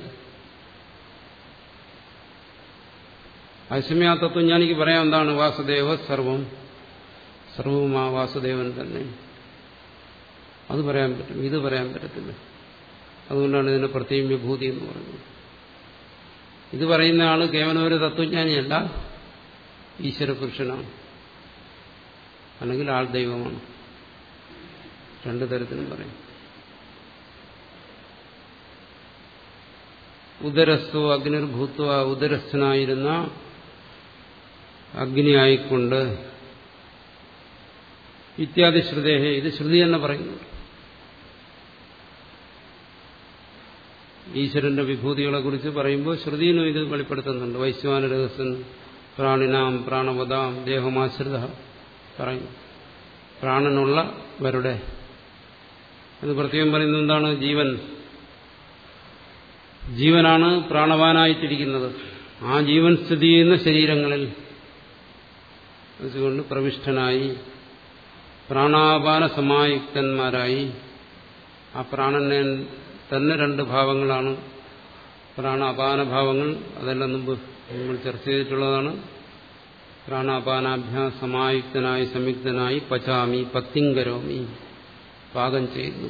അസമയ തത്വജ്ഞാനിക്ക് പറയാം എന്താണ് വാസുദേവ സർവം സർവവും ആ വാസുദേവൻ തന്നെ അത് പറയാൻ പറ്റും ഇത് പറയാൻ പറ്റത്തില്ല അതുകൊണ്ടാണ് ഇതിനെ പ്രത്യേകം വിഭൂതി എന്ന് പറയുന്നത് ഇത് പറയുന്ന ആള് കേവലം ഒരു തത്വജ്ഞാനിയല്ല ഈശ്വര പുരുഷനാണ് അല്ലെങ്കിൽ ആൾ ദൈവമാണ് രണ്ടു തരത്തിലും പറയും ഉദരസ്ഥോ അഗ്നിർഭൂത്വ ഉദരസ്ഥനായിരുന്ന അഗ്നിയായിക്കൊണ്ട് ഇത്യാദി ശ്രുതേഹേ ഇത് ശ്രുതി തന്നെ പറയുന്നു ഈശ്വരന്റെ വിഭൂതികളെ കുറിച്ച് പറയുമ്പോൾ ശ്രുതിയിലും ഇത് വെളിപ്പെടുത്തുന്നുണ്ട് വൈശ്വാന രഹസ്യൻ പ്രാണിനാം പ്രാണവതാം ദേഹമാശ്രിത പറയും പ്രാണനുള്ളവരുടെ എന്ന് പ്രത്യേകം പറയുന്നത് എന്താണ് ജീവൻ ജീവനാണ് പ്രാണവാനായിട്ടിരിക്കുന്നത് ആ ജീവൻ സ്ഥിതി ചെയ്യുന്ന ശരീരങ്ങളിൽ അതുകൊണ്ട് പ്രവിഷ്ടനായി പ്രാണാപാന സമായുക്തന്മാരായി ആ പ്രാണനെ തന്നെ രണ്ട് ഭാവങ്ങളാണ് പ്രാണാപാന ഭാവങ്ങൾ അതെല്ലാം മുമ്പ് നമ്മൾ ചർച്ച ചെയ്തിട്ടുള്ളതാണ് പ്രാണാപാനാഭ്യാ സമായുക്തനായി സംയുക്തനായി പചാമി പത്തിങ്കരോമി പാകം ചെയ്യുന്നു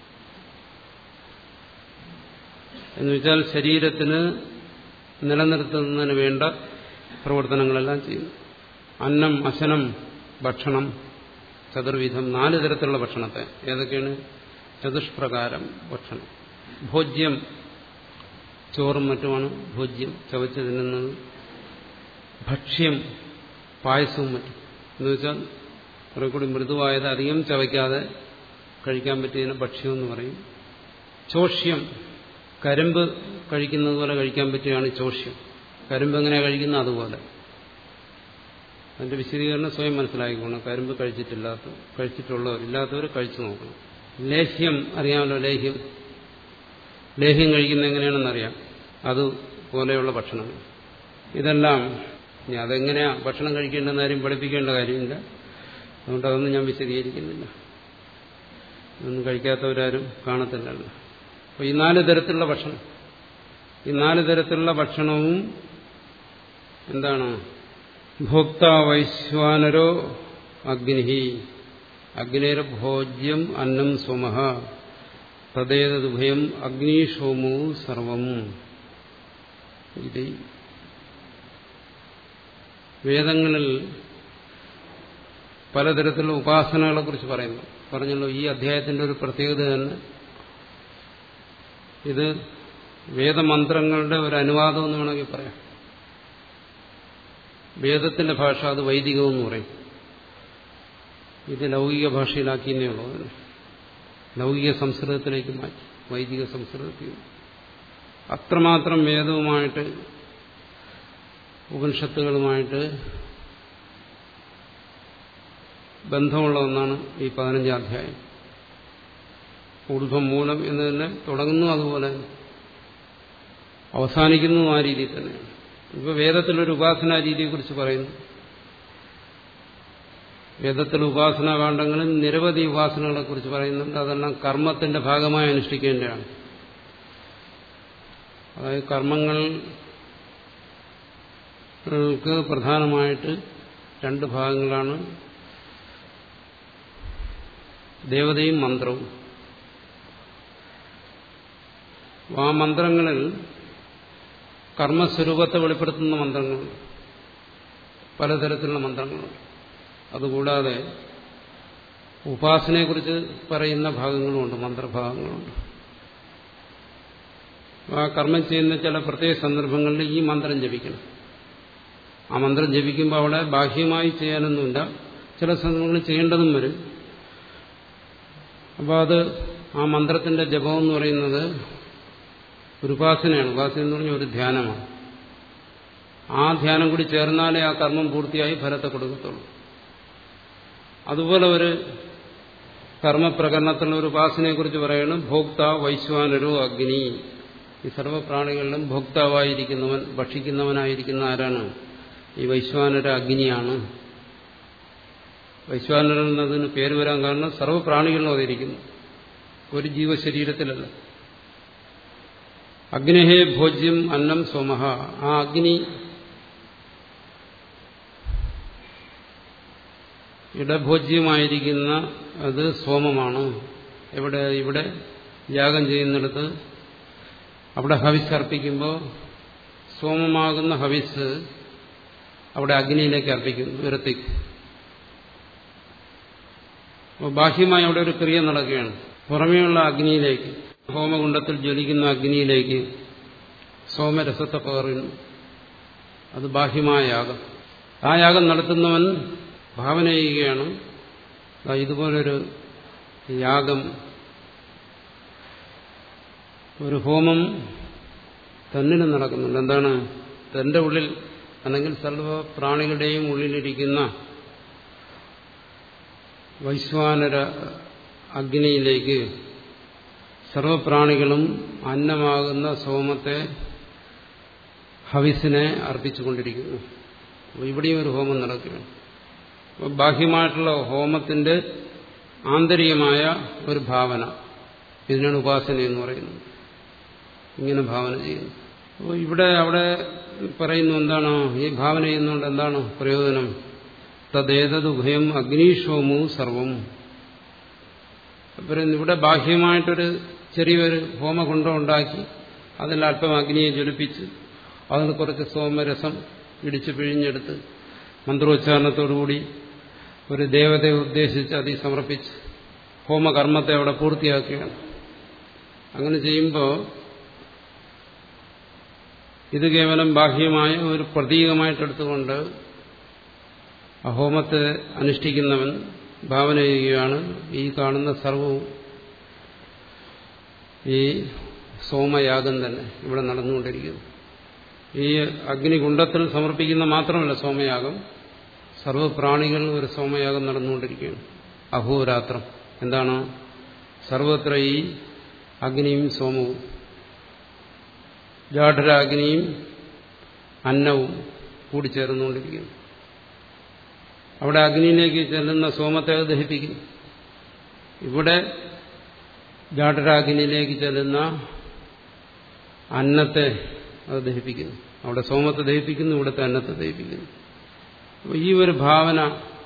എന്നുവെച്ചാൽ ശരീരത്തിന് നിലനിർത്തുന്നതിന് വേണ്ട പ്രവർത്തനങ്ങളെല്ലാം ചെയ്യുന്നു അന്നം അശനം ഭക്ഷണം ചതുർവിധം നാല് തരത്തിലുള്ള ഭക്ഷണത്തെ ഏതൊക്കെയാണ് ചതുഷ്പ്രകാരം ഭക്ഷണം ഭോജ്യം ചോറും മറ്റുമാണ് ഭോജ്യം ചവച്ച് തിന്നുന്നത് ഭക്ഷ്യം പായസവും മറ്റും എന്ന് വെച്ചാൽ കുറെ കൂടി മൃദുവായത് അധികം ചവയ്ക്കാതെ കഴിക്കാൻ പറ്റിയതിന് ഭക്ഷ്യം എന്ന് പറയും ചോഷ്യം കരിമ്പ് കഴിക്കുന്നത് പോലെ കഴിക്കാൻ പറ്റുകയാണ് ചോഷ്യം കരിമ്പ് എങ്ങനെയാണ് കഴിക്കുന്നത് അതുപോലെ അതിന്റെ വിശദീകരണം സ്വയം മനസ്സിലാക്കിക്കോണം കരിമ്പ് കഴിച്ചിട്ടില്ലാത്ത കഴിച്ചിട്ടുള്ളവർ ഇല്ലാത്തവർ കഴിച്ചു നോക്കണം ലേഹ്യം അറിയാമല്ലോ ലേഹ്യം ലേഹ്യം കഴിക്കുന്ന എങ്ങനെയാണെന്നറിയാം അതുപോലെയുള്ള ഭക്ഷണങ്ങൾ ഇതെല്ലാം ഇനി അതെങ്ങനെയാ ഭക്ഷണം കഴിക്കേണ്ടെന്ന് ആരും പഠിപ്പിക്കേണ്ട കാര്യമില്ല അതുകൊണ്ട് അതൊന്നും ഞാൻ വിശദീകരിക്കുന്നില്ല ഒന്നും കഴിക്കാത്തവരാരും കാണത്തില്ലല്ലോ അപ്പോൾ ഈ നാല് തരത്തിലുള്ള ഭക്ഷണം ഈ നാല് തരത്തിലുള്ള ഭക്ഷണവും എന്താണ് ഭോക്ത വൈശ്വാനരോ അഗ്നി അഗ്നേര ഭോജ്യം അന്നം സ്വമഹ തദ്ദേതുഭയം അഗ്നിഷോമോ സർവം ഇത് വേദങ്ങളിൽ പലതരത്തിലുള്ള ഉപാസനകളെ കുറിച്ച് പറയുന്നു പറഞ്ഞല്ലോ ഈ അധ്യായത്തിന്റെ ഒരു പ്രത്യേകത തന്നെ ഇത് വേദമന്ത്രങ്ങളുടെ ഒരു അനുവാദം എന്ന് വേണമെങ്കിൽ പറയാം വേദത്തിന്റെ ഭാഷ അത് വൈദികമെന്ന് പറയും ഇത് ലൗകിക ഭാഷയിലാക്കിയെന്നേ ഉള്ളൂ അതിന് ലൗകിക സംസ്കൃതത്തിലേക്ക് മാറ്റി വൈദിക സംസ്കൃതത്തിൽ അത്രമാത്രം വേദവുമായിട്ട് ഉപനിഷത്തുകളുമായിട്ട് ബന്ധമുള്ള ഒന്നാണ് ഈ പതിനഞ്ചാം അധ്യായം ഊർധ്വം മൂലം എന്ന് തന്നെ തുടങ്ങുന്നു അതുപോലെ അവസാനിക്കുന്നു ആ രീതിയിൽ തന്നെയാണ് ഇപ്പൊ വേദത്തിലൊരു ഉപാസനാ രീതിയെക്കുറിച്ച് പറയുന്നു വേദത്തിൽ ഉപാസനാ കാണ്ഡങ്ങളിൽ നിരവധി ഉപാസനകളെ കുറിച്ച് പറയുന്നുണ്ട് അതെല്ലാം കർമ്മത്തിന്റെ ഭാഗമായി അനുഷ്ഠിക്കേണ്ടതാണ് അതായത് കർമ്മങ്ങൾക്ക് പ്രധാനമായിട്ട് രണ്ട് ഭാഗങ്ങളാണ് ദേവതയും മന്ത്രവും ആ മന്ത്രങ്ങളിൽ കർമ്മസ്വരൂപത്തെ വെളിപ്പെടുത്തുന്ന മന്ത്രങ്ങളുണ്ട് പലതരത്തിലുള്ള മന്ത്രങ്ങളുണ്ട് അതുകൂടാതെ ഉപാസനയെക്കുറിച്ച് പറയുന്ന ഭാഗങ്ങളുമുണ്ട് മന്ത്രഭാഗങ്ങളുണ്ട് ആ കർമ്മം ചെയ്യുന്ന ചില പ്രത്യേക സന്ദർഭങ്ങളിൽ ഈ മന്ത്രം ജപിക്കണം ആ മന്ത്രം ജപിക്കുമ്പോൾ അവിടെ ബാഹ്യമായി ചെയ്യാനൊന്നുമില്ല ചില സന്ദർഭങ്ങളിൽ ചെയ്യേണ്ടതും വരും അപ്പോൾ അത് ആ മന്ത്രത്തിന്റെ ജപം എന്ന് പറയുന്നത് ഒരു ഉപാസനയാണ് ഉപാസന എന്ന് പറഞ്ഞാൽ ഒരു ധ്യാനമാണ് ആ ധ്യാനം കൂടി ചേർന്നാലേ ആ കർമ്മം പൂർത്തിയായി ഫലത്തെ കൊടുക്കത്തുള്ളൂ അതുപോലെ ഒരു കർമ്മപ്രകരണത്തിലുള്ള ഒരു ഉപാസനയെക്കുറിച്ച് പറയണം ഭോക്ത വൈശ്വാനരോ അഗ്നി ഈ സർവ്വപ്രാണികളിലും ഭോക്താവായിരിക്കുന്നവൻ ഭക്ഷിക്കുന്നവനായിരിക്കുന്ന ആരാണ് ഈ വൈശ്വാനര അഗ്നിയാണ് വൈശ്വാനരൻ എന്നതിന് പേര് വരാൻ കാരണം സർവ്വപ്രാണികളിലും അതിരിക്കുന്നു ഒരു ജീവശരീരത്തിലല്ല അഗ്നിഹേ ഭോജ്യം അന്നം സോമഹ ആ അഗ്നി ഇടഭോജ്യമായിരിക്കുന്ന അത് സോമമാണ് എവിടെ ഇവിടെ യാഗം ചെയ്യുന്നിടത്ത് അവിടെ ഹവിസ് അർപ്പിക്കുമ്പോൾ സോമമാകുന്ന ഹവിസ് അവിടെ അഗ്നിയിലേക്ക് അർപ്പിക്കുന്നു ഉയരത്തേക്ക് അപ്പോൾ ബാഹ്യമായി അവിടെ ഒരു ക്രിയ നടക്കുകയാണ് പുറമേയുള്ള അഗ്നിയിലേക്ക് ഹോമകുണ്ടത്തിൽ ജ്വലിക്കുന്ന അഗ്നിയിലേക്ക് സോമരസത്തെ പകരുന്നു അത് ബാഹ്യമായ യാഗം ആ യാഗം നടത്തുന്നവൻ ഭാവന ചെയ്യുകയാണ് ഇതുപോലൊരു യാഗം ഒരു ഹോമം തന്നിന് നടക്കുന്നുണ്ട് എന്താണ് തന്റെ ഉള്ളിൽ അല്ലെങ്കിൽ സർവ പ്രാണികളുടെയും ഉള്ളിലിരിക്കുന്ന വൈശ്വാനര അഗ്നിയിലേക്ക് സർവപ്രാണികളും അന്നമാകുന്ന സോമത്തെ ഹവിസിനെ അർപ്പിച്ചുകൊണ്ടിരിക്കുന്നു അപ്പോൾ ഇവിടെയും ഒരു ഹോമം നടക്കുകയാണ് അപ്പോൾ ബാഹ്യമായിട്ടുള്ള ഹോമത്തിന്റെ ആന്തരികമായ ഒരു ഭാവന ഇതിനാണ് ഉപാസന എന്ന് പറയുന്നത് ഇങ്ങനെ ഭാവന ചെയ്യുന്നു അപ്പോൾ ഇവിടെ അവിടെ പറയുന്നു എന്താണ് ഈ ഭാവന ചെയ്യുന്നതുകൊണ്ട് എന്താണ് പ്രയോജനം തദ്ദേതദുഭയം അഗ്നീഷോമു സർവം പറയുന്നു ഇവിടെ ബാഹ്യമായിട്ടൊരു ചെറിയൊരു ഹോമകുണ്ടം ഉണ്ടാക്കി അതിൽ അല്പം അഗ്നിയെ ജ്വലിപ്പിച്ച് അതിൽ കുറച്ച് സോമരസം ഇടിച്ച് പിഴിഞ്ഞെടുത്ത് മന്ത്രോച്ചാരണത്തോടുകൂടി ഒരു ദേവതയെ ഉദ്ദേശിച്ച് അതി സമർപ്പിച്ച് ഹോമകർമ്മത്തെ അവിടെ പൂർത്തിയാക്കുകയാണ് അങ്ങനെ ചെയ്യുമ്പോൾ ഇത് കേവലം ബാഹ്യമായ ഒരു പ്രതീകമായിട്ടെടുത്തുകൊണ്ട് ആ ഹോമത്തെ അനുഷ്ഠിക്കുന്നവൻ ഭാവന ചെയ്യുകയാണ് ഈ കാണുന്ന സർവവും ഈ സോമയാഗം തന്നെ ഇവിടെ നടന്നുകൊണ്ടിരിക്കുന്നു ഈ അഗ്നികുണ്ടത്തിൽ സമർപ്പിക്കുന്ന മാത്രമല്ല സോമയാഗം സർവപ്രാണികൾ ഒരു സോമയാഗം നടന്നുകൊണ്ടിരിക്കുകയാണ് അഹോരാത്രം എന്താണ് സർവത്ര ഈ അഗ്നിയും സോമവും ജാഠരാഗ്നിയും അന്നവും കൂടിച്ചേർന്നുകൊണ്ടിരിക്കുന്നു അവിടെ അഗ്നിയിലേക്ക് ചെല്ലുന്ന സോമത്തെ അത് ദഹിപ്പിക്കും ഇവിടെ ജാഠരാഗ്നിയിലേക്ക് ചെല്ലുന്ന അന്നത്തെ അത് ദഹിപ്പിക്കുന്നു അവിടെ സോമത്തെ ദഹിപ്പിക്കുന്നു ഇവിടുത്തെ അന്നത്തെ ദഹിപ്പിക്കുന്നു അപ്പോൾ ഈ ഒരു ഭാവന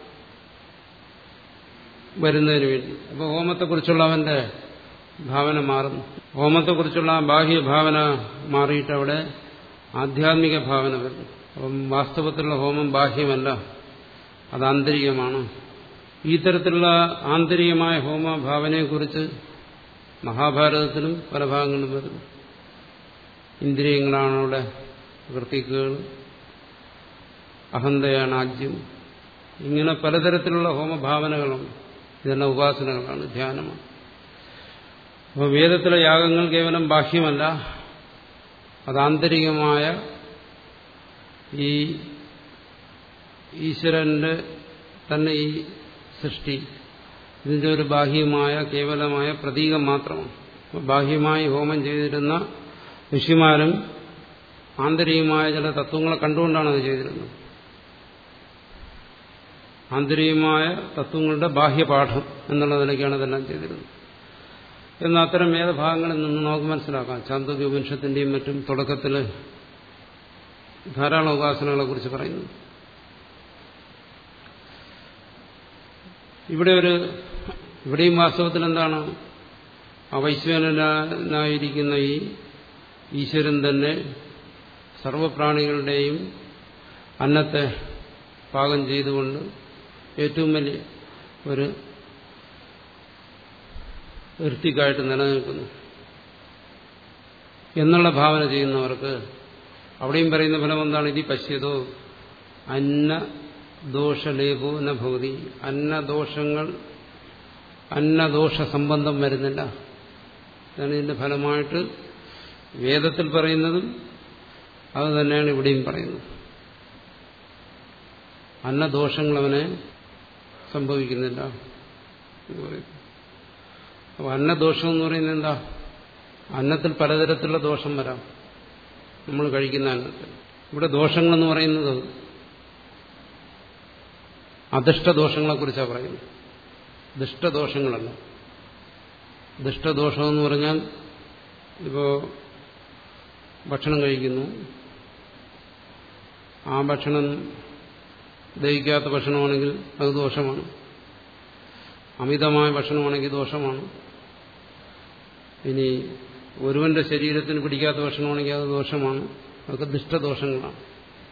വരുന്നതിന് വേണ്ടി അപ്പോൾ ഹോമത്തെക്കുറിച്ചുള്ള അവന്റെ ഭാവന മാറുന്നു ഹോമത്തെക്കുറിച്ചുള്ള ബാഹ്യ ഭാവന മാറിയിട്ട് അവിടെ ആധ്യാത്മിക ഭാവന വരുന്നു അപ്പം വാസ്തവത്തിലുള്ള ഹോമം ബാഹ്യമല്ല അത് ആന്തരികമാണ് ഈ തരത്തിലുള്ള ആന്തരികമായ ഹോമഭാവനയെക്കുറിച്ച് മഹാഭാരതത്തിലും പല ഭാഗങ്ങളിലും വരുന്നു ഇന്ദ്രിയങ്ങളാണ് അവിടെ വൃത്തിക്കുകൾ അഹന്തയാണ് ആജ്യം ഇങ്ങനെ പലതരത്തിലുള്ള ഹോമഭാവനകളുണ്ട് ഇതെല്ലാം ഉപാസനകളാണ് ധ്യാനമാണ് അപ്പോൾ വേദത്തിലെ യാഗങ്ങൾ കേവലം ബാഹ്യമല്ല അത് ആന്തരികമായ ഈ ഈശ്വരന്റെ തന്നെ ഈ സൃഷ്ടി ഇതിന്റെ ഒരു ബാഹ്യമായ കേവലമായ പ്രതീകം മാത്രമാണ് ബാഹ്യമായി ഹോമം ചെയ്തിരുന്ന ഋഷിമാരും ആന്തരികമായ ചില തത്വങ്ങളെ കണ്ടുകൊണ്ടാണ് അത് ചെയ്തിരുന്നത് ആന്തരികമായ തത്വങ്ങളുടെ ബാഹ്യപാഠം എന്നുള്ള നിലയ്ക്കാണ് ഇതെല്ലാം ചെയ്തിരുന്നത് എന്നാൽ അത്തരം വേദഭാഗങ്ങളിൽ നിന്ന് നമുക്ക് മനസ്സിലാക്കാം ചാന്തോക്യ ഉപനിഷത്തിന്റെയും മറ്റും തുടക്കത്തിൽ ധാരാളം ഉപാസനകളെ കുറിച്ച് പറയുന്നു ഇവിടെ ഒരു ഇവിടെയും വാസ്തവത്തിൽ എന്താണ് അവൈശ്വനായിരിക്കുന്ന ഈ ഈശ്വരൻ തന്നെ സർവപ്രാണികളുടെയും അന്നത്തെ പാകം ചെയ്തുകൊണ്ട് ഏറ്റവും വലിയ ഒരു വൃത്തിക്കായിട്ട് നിലനിൽക്കുന്നു എന്നുള്ള ഭാവന ചെയ്യുന്നവർക്ക് അവിടെയും പറയുന്ന ഫലം എന്താണ് ഇതി പശ്യതോ അന്ന ദോഷലേപോ ന ഭവതി അന്നദോഷങ്ങൾ അന്നദോഷ സംബന്ധം വരുന്നില്ല ഇതാണ് ഇതിന്റെ ഫലമായിട്ട് വേദത്തിൽ പറയുന്നതും അത് തന്നെയാണ് ഇവിടെയും പറയുന്നത് അന്നദോഷങ്ങൾ അവനെ സംഭവിക്കുന്നില്ല എന്ന് പറയുന്നു അപ്പോൾ അന്നദോഷം എന്ന് പറയുന്നത് എന്താ അന്നത്തിൽ പലതരത്തിലുള്ള ദോഷം വരാം നമ്മൾ കഴിക്കുന്ന അന്നത്തിൽ ഇവിടെ ദോഷങ്ങളെന്ന് പറയുന്നത് അദൃഷ്ടദോഷങ്ങളെക്കുറിച്ചാണ് പറയുന്നത് ദുഷ്ടദോഷങ്ങളല്ല ദുഷ്ടദോഷമെന്ന് പറഞ്ഞാൽ ഇപ്പോൾ ഭക്ഷണം കഴിക്കുന്നു ആ ഭക്ഷണം ദഹിക്കാത്ത ഭക്ഷണമാണെങ്കിൽ അത് ദോഷമാണ് അമിതമായ ഭക്ഷണമാണെങ്കിൽ ദോഷമാണ് ഇനി ഒരുവന്റെ ശരീരത്തിന് പിടിക്കാത്ത ഭക്ഷണമാണെങ്കിൽ അത് ദോഷമാണ് അതൊക്കെ ദുഷ്ടദോഷങ്ങളാണ്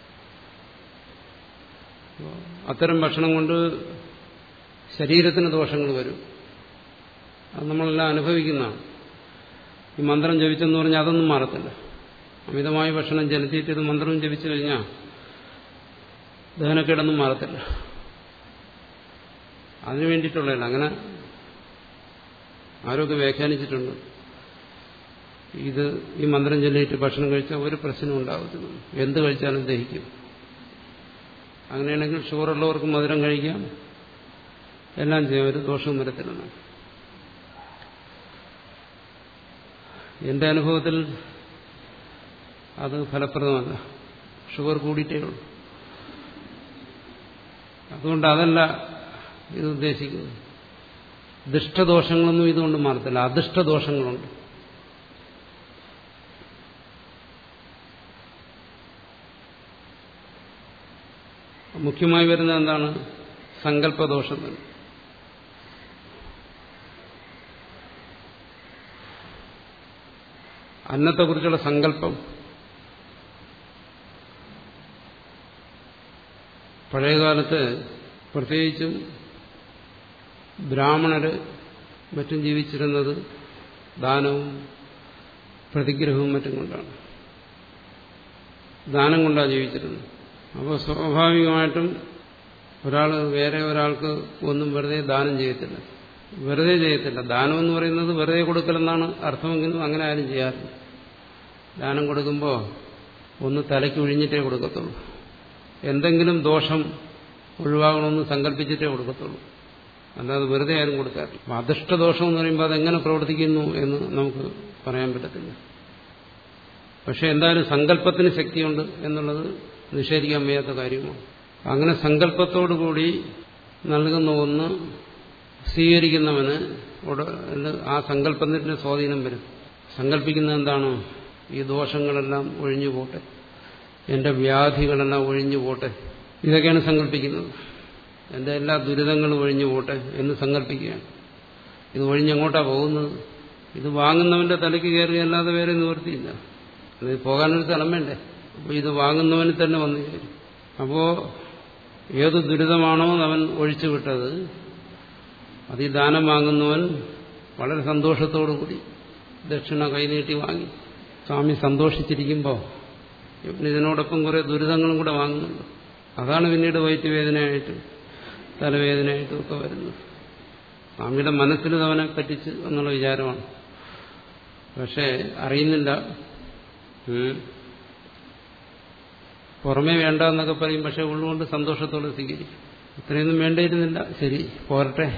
അത്തരം ഭക്ഷണം കൊണ്ട് ശരീരത്തിന് ദോഷങ്ങൾ വരും അത് നമ്മളെല്ലാം അനുഭവിക്കുന്നതാണ് ഈ മന്ത്രം ജപിച്ചെന്ന് പറഞ്ഞാൽ അതൊന്നും മാറത്തില്ല അമിതമായ ഭക്ഷണം ജലത്തീറ്റത് മന്ത്രം ജപിച്ചു കഴിഞ്ഞാൽ ദഹനക്കേടൊന്നും മാറത്തില്ല അതിനു വേണ്ടിയിട്ടുള്ളതല്ല അങ്ങനെ ആരൊക്കെ വ്യാഖ്യാനിച്ചിട്ടുണ്ട് ഇത് ഈ മന്ത്രം ചൊല്ലിയിട്ട് ഭക്ഷണം കഴിച്ചാൽ ഒരു പ്രശ്നവും ഉണ്ടാകത്തില്ല എന്ത് കഴിച്ചാലും ദഹിക്കും അങ്ങനെയാണെങ്കിൽ ഷുഗറുള്ളവർക്ക് മധുരം കഴിക്കാം എല്ലാം ചെയ്യാം ഒരു ദോഷവും വരത്തില്ല എന്റെ അനുഭവത്തിൽ അത് ഫലപ്രദമല്ല ഷുഗർ കൂടിയിട്ടേ ഉള്ളൂ അതുകൊണ്ട് അതല്ല ഇത് ഉദ്ദേശിക്കുന്നത് ദുഷ്ടദോഷങ്ങളൊന്നും ഇതുകൊണ്ട് മാറത്തില്ല അദൃഷ്ടദോഷങ്ങളുണ്ട് മുഖ്യമായി വരുന്നത് എന്താണ് സങ്കല്പദോഷം തന്നെ അന്നത്തെക്കുറിച്ചുള്ള സങ്കല്പം പഴയകാലത്ത് പ്രത്യേകിച്ചും ബ്രാഹ്മണര് മറ്റും ജീവിച്ചിരുന്നത് ദാനവും പ്രതിഗ്രഹവും മറ്റും കൊണ്ടാണ് ദാനം കൊണ്ടാണ് ജീവിച്ചിരുന്നത് അപ്പോൾ സ്വാഭാവികമായിട്ടും ഒരാൾ വേറെ ഒരാൾക്ക് ഒന്നും വെറുതെ ദാനം ചെയ്യത്തില്ല വെറുതെ ചെയ്യത്തില്ല ദാനം എന്ന് പറയുന്നത് വെറുതെ കൊടുക്കലെന്നാണ് അർത്ഥമെങ്കിലും അങ്ങനെ ആരും ചെയ്യാറില്ല ദാനം കൊടുക്കുമ്പോൾ ഒന്ന് തലയ്ക്ക് ഒഴിഞ്ഞിട്ടേ കൊടുക്കത്തുള്ളൂ എന്തെങ്കിലും ദോഷം ഒഴിവാകണമെന്ന് സങ്കല്പിച്ചിട്ടേ കൊടുക്കത്തുള്ളൂ അല്ലാതെ വെറുതെ ആരും കൊടുക്കാറില്ല അപ്പം അദൃഷ്ടദോഷം എന്ന് പറയുമ്പോൾ അതെങ്ങനെ പ്രവർത്തിക്കുന്നു എന്ന് നമുക്ക് പറയാൻ പറ്റത്തില്ല പക്ഷെ എന്തായാലും സങ്കല്പത്തിന് ശക്തിയുണ്ട് എന്നുള്ളത് നിഷേധിക്കാൻ വയ്യാത്ത കാര്യമാണ് അങ്ങനെ സങ്കല്പത്തോടുകൂടി നൽകുന്ന ഒന്ന് സ്വീകരിക്കുന്നവന് ആ സങ്കല്പത്തിന്റെ സ്വാധീനം വരും സങ്കല്പിക്കുന്നത് എന്താണ് ഈ ദോഷങ്ങളെല്ലാം ഒഴിഞ്ഞു പോട്ടെ എന്റെ വ്യാധികളെല്ലാം ഒഴിഞ്ഞു പോട്ടെ ഇതൊക്കെയാണ് സങ്കല്പിക്കുന്നത് എന്റെ എല്ലാ ദുരിതങ്ങളും ഒഴിഞ്ഞു പോട്ടെ എന്ന് സങ്കല്പിക്കുകയാണ് ഇത് ഒഴിഞ്ഞെങ്ങോട്ടാ പോകുന്നത് ഇത് വാങ്ങുന്നവന്റെ തലയ്ക്ക് കയറിയല്ലാതെ വേറെ നിവൃത്തിയില്ല അത് പോകാനൊരു സ്ഥലം വേണ്ടേ അപ്പോൾ ഇത് വാങ്ങുന്നവന് തന്നെ വന്നു ചേരും അപ്പോ ഏത് ദുരിതമാണോ അവൻ ഒഴിച്ചു വിട്ടത് അത് ഈ ദാനം വാങ്ങുന്നവൻ വളരെ സന്തോഷത്തോടുകൂടി ദക്ഷിണ കൈനീട്ടി വാങ്ങി സ്വാമി സന്തോഷിച്ചിരിക്കുമ്പോൾ ഇതിനോടൊപ്പം കുറെ ദുരിതങ്ങളും കൂടെ വാങ്ങുന്നുണ്ട് അതാണ് പിന്നീട് വയറ്റുവേദനയായിട്ടും തലവേദനയായിട്ടും ഒക്കെ വരുന്നത് സ്വാമിയുടെ മനസ്സിൽ അവനെ പറ്റിച്ച് എന്നുള്ള വിചാരമാണ് പക്ഷേ അറിയുന്നില്ല പുറമേ വേണ്ട എന്നൊക്കെ പറയും പക്ഷെ ഉള്ളുകൊണ്ട് സന്തോഷത്തോടെ സ്വീകരിക്കും ഇത്രയൊന്നും വേണ്ടിയിരുന്നില്ല ശരി പോരട്ടെ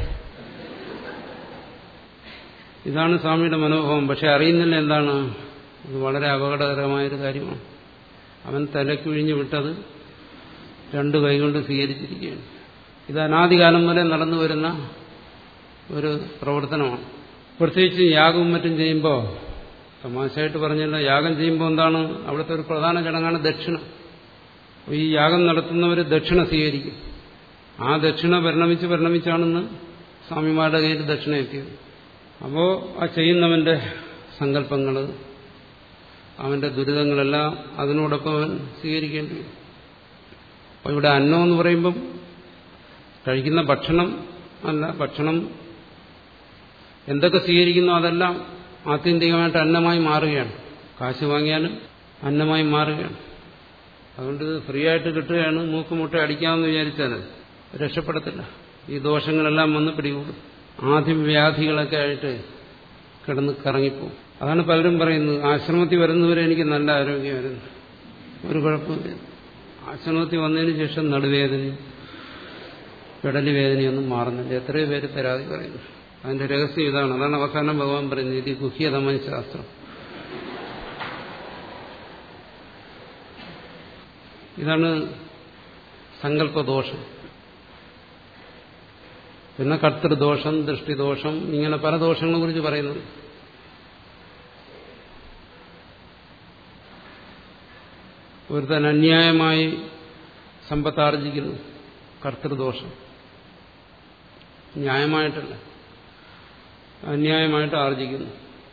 ഇതാണ് സ്വാമിയുടെ മനോഭാവം പക്ഷെ അറിയുന്നില്ല എന്താണ് ഇത് വളരെ അപകടകരമായൊരു കാര്യമാണ് അവൻ തലക്കുഴിഞ്ഞു വിട്ടത് രണ്ടു കൈകൊണ്ട് സ്വീകരിച്ചിരിക്കുകയാണ് ഇത് അനാദികാലം വരെ നടന്നു വരുന്ന ഒരു പ്രവർത്തനമാണ് പ്രത്യേകിച്ച് യാഗവും മറ്റും ചെയ്യുമ്പോൾ തമാശയായിട്ട് പറഞ്ഞില്ല യാഗം ചെയ്യുമ്പോൾ എന്താണ് അവിടുത്തെ ഒരു പ്രധാന ചടങ്ങാണ് ദക്ഷിണ ഈ യാഗം നടത്തുന്നവർ ദക്ഷിണ സ്വീകരിക്കും ആ ദക്ഷിണ പരിണമിച്ച് പരിണമിച്ചാണെന്ന് സ്വാമിമാരുടെ കയ്യിൽ ദക്ഷിണ എത്തിയത് അപ്പോൾ ആ ചെയ്യുന്നവന്റെ സങ്കല്പങ്ങൾ അവന്റെ ദുരിതങ്ങളെല്ലാം അതിനോടൊപ്പം അവൻ സ്വീകരിക്കേണ്ടി വരും അപ്പോൾ ഇവിടെ അന്നം എന്ന് പറയുമ്പം കഴിക്കുന്ന ഭക്ഷണം അല്ല ഭക്ഷണം എന്തൊക്കെ സ്വീകരിക്കുന്നു അതെല്ലാം ആത്യന്തികമായിട്ട് അന്നമായി മാറുകയാണ് കാശ് വാങ്ങിയാലും അന്നമായി മാറുകയാണ് അതുകൊണ്ട് ഇത് ഫ്രീ ആയിട്ട് കിട്ടുകയാണ് മൂക്കുമുട്ട അടിക്കാമെന്ന് വിചാരിച്ചാൽ രക്ഷപ്പെടത്തില്ല ഈ ദോഷങ്ങളെല്ലാം വന്ന് പിടികൂടും ആദ്യം വ്യാധികളൊക്കെ ആയിട്ട് കിടന്ന് കറങ്ങിപ്പോവും അതാണ് പലരും പറയുന്നത് ആശ്രമത്തിൽ വരുന്നവരെ എനിക്ക് നല്ല ആരോഗ്യമായിരുന്നു ഒരു കുഴപ്പമില്ല ആശ്രമത്തിൽ വന്നതിന് ശേഷം നടുവേദനയും പെടലി വേദനയൊന്നും മാറുന്നില്ല എത്രയോ പേര് പരാതി പറയുന്നു അതിന്റെ രഹസ്യം ഇതാണ് അതാണ് അവസാനം ഭഗവാൻ പറയുന്നത് ഇത് ഗുഹ്യതമൻ ശാസ്ത്രം ഇതാണ് സങ്കല്പദോഷം പിന്നെ കർത്തൃദോഷം ദൃഷ്ടിദോഷം ഇങ്ങനെ പല ദോഷങ്ങളെ കുറിച്ച് പറയുന്നത് ഒരുത്തൻ അന്യായമായി സമ്പത്താർജിക്കുന്നു കർത്തൃദോഷം ന്യായമായിട്ടല്ല അന്യായമായിട്ട് ആർജിക്കുന്നു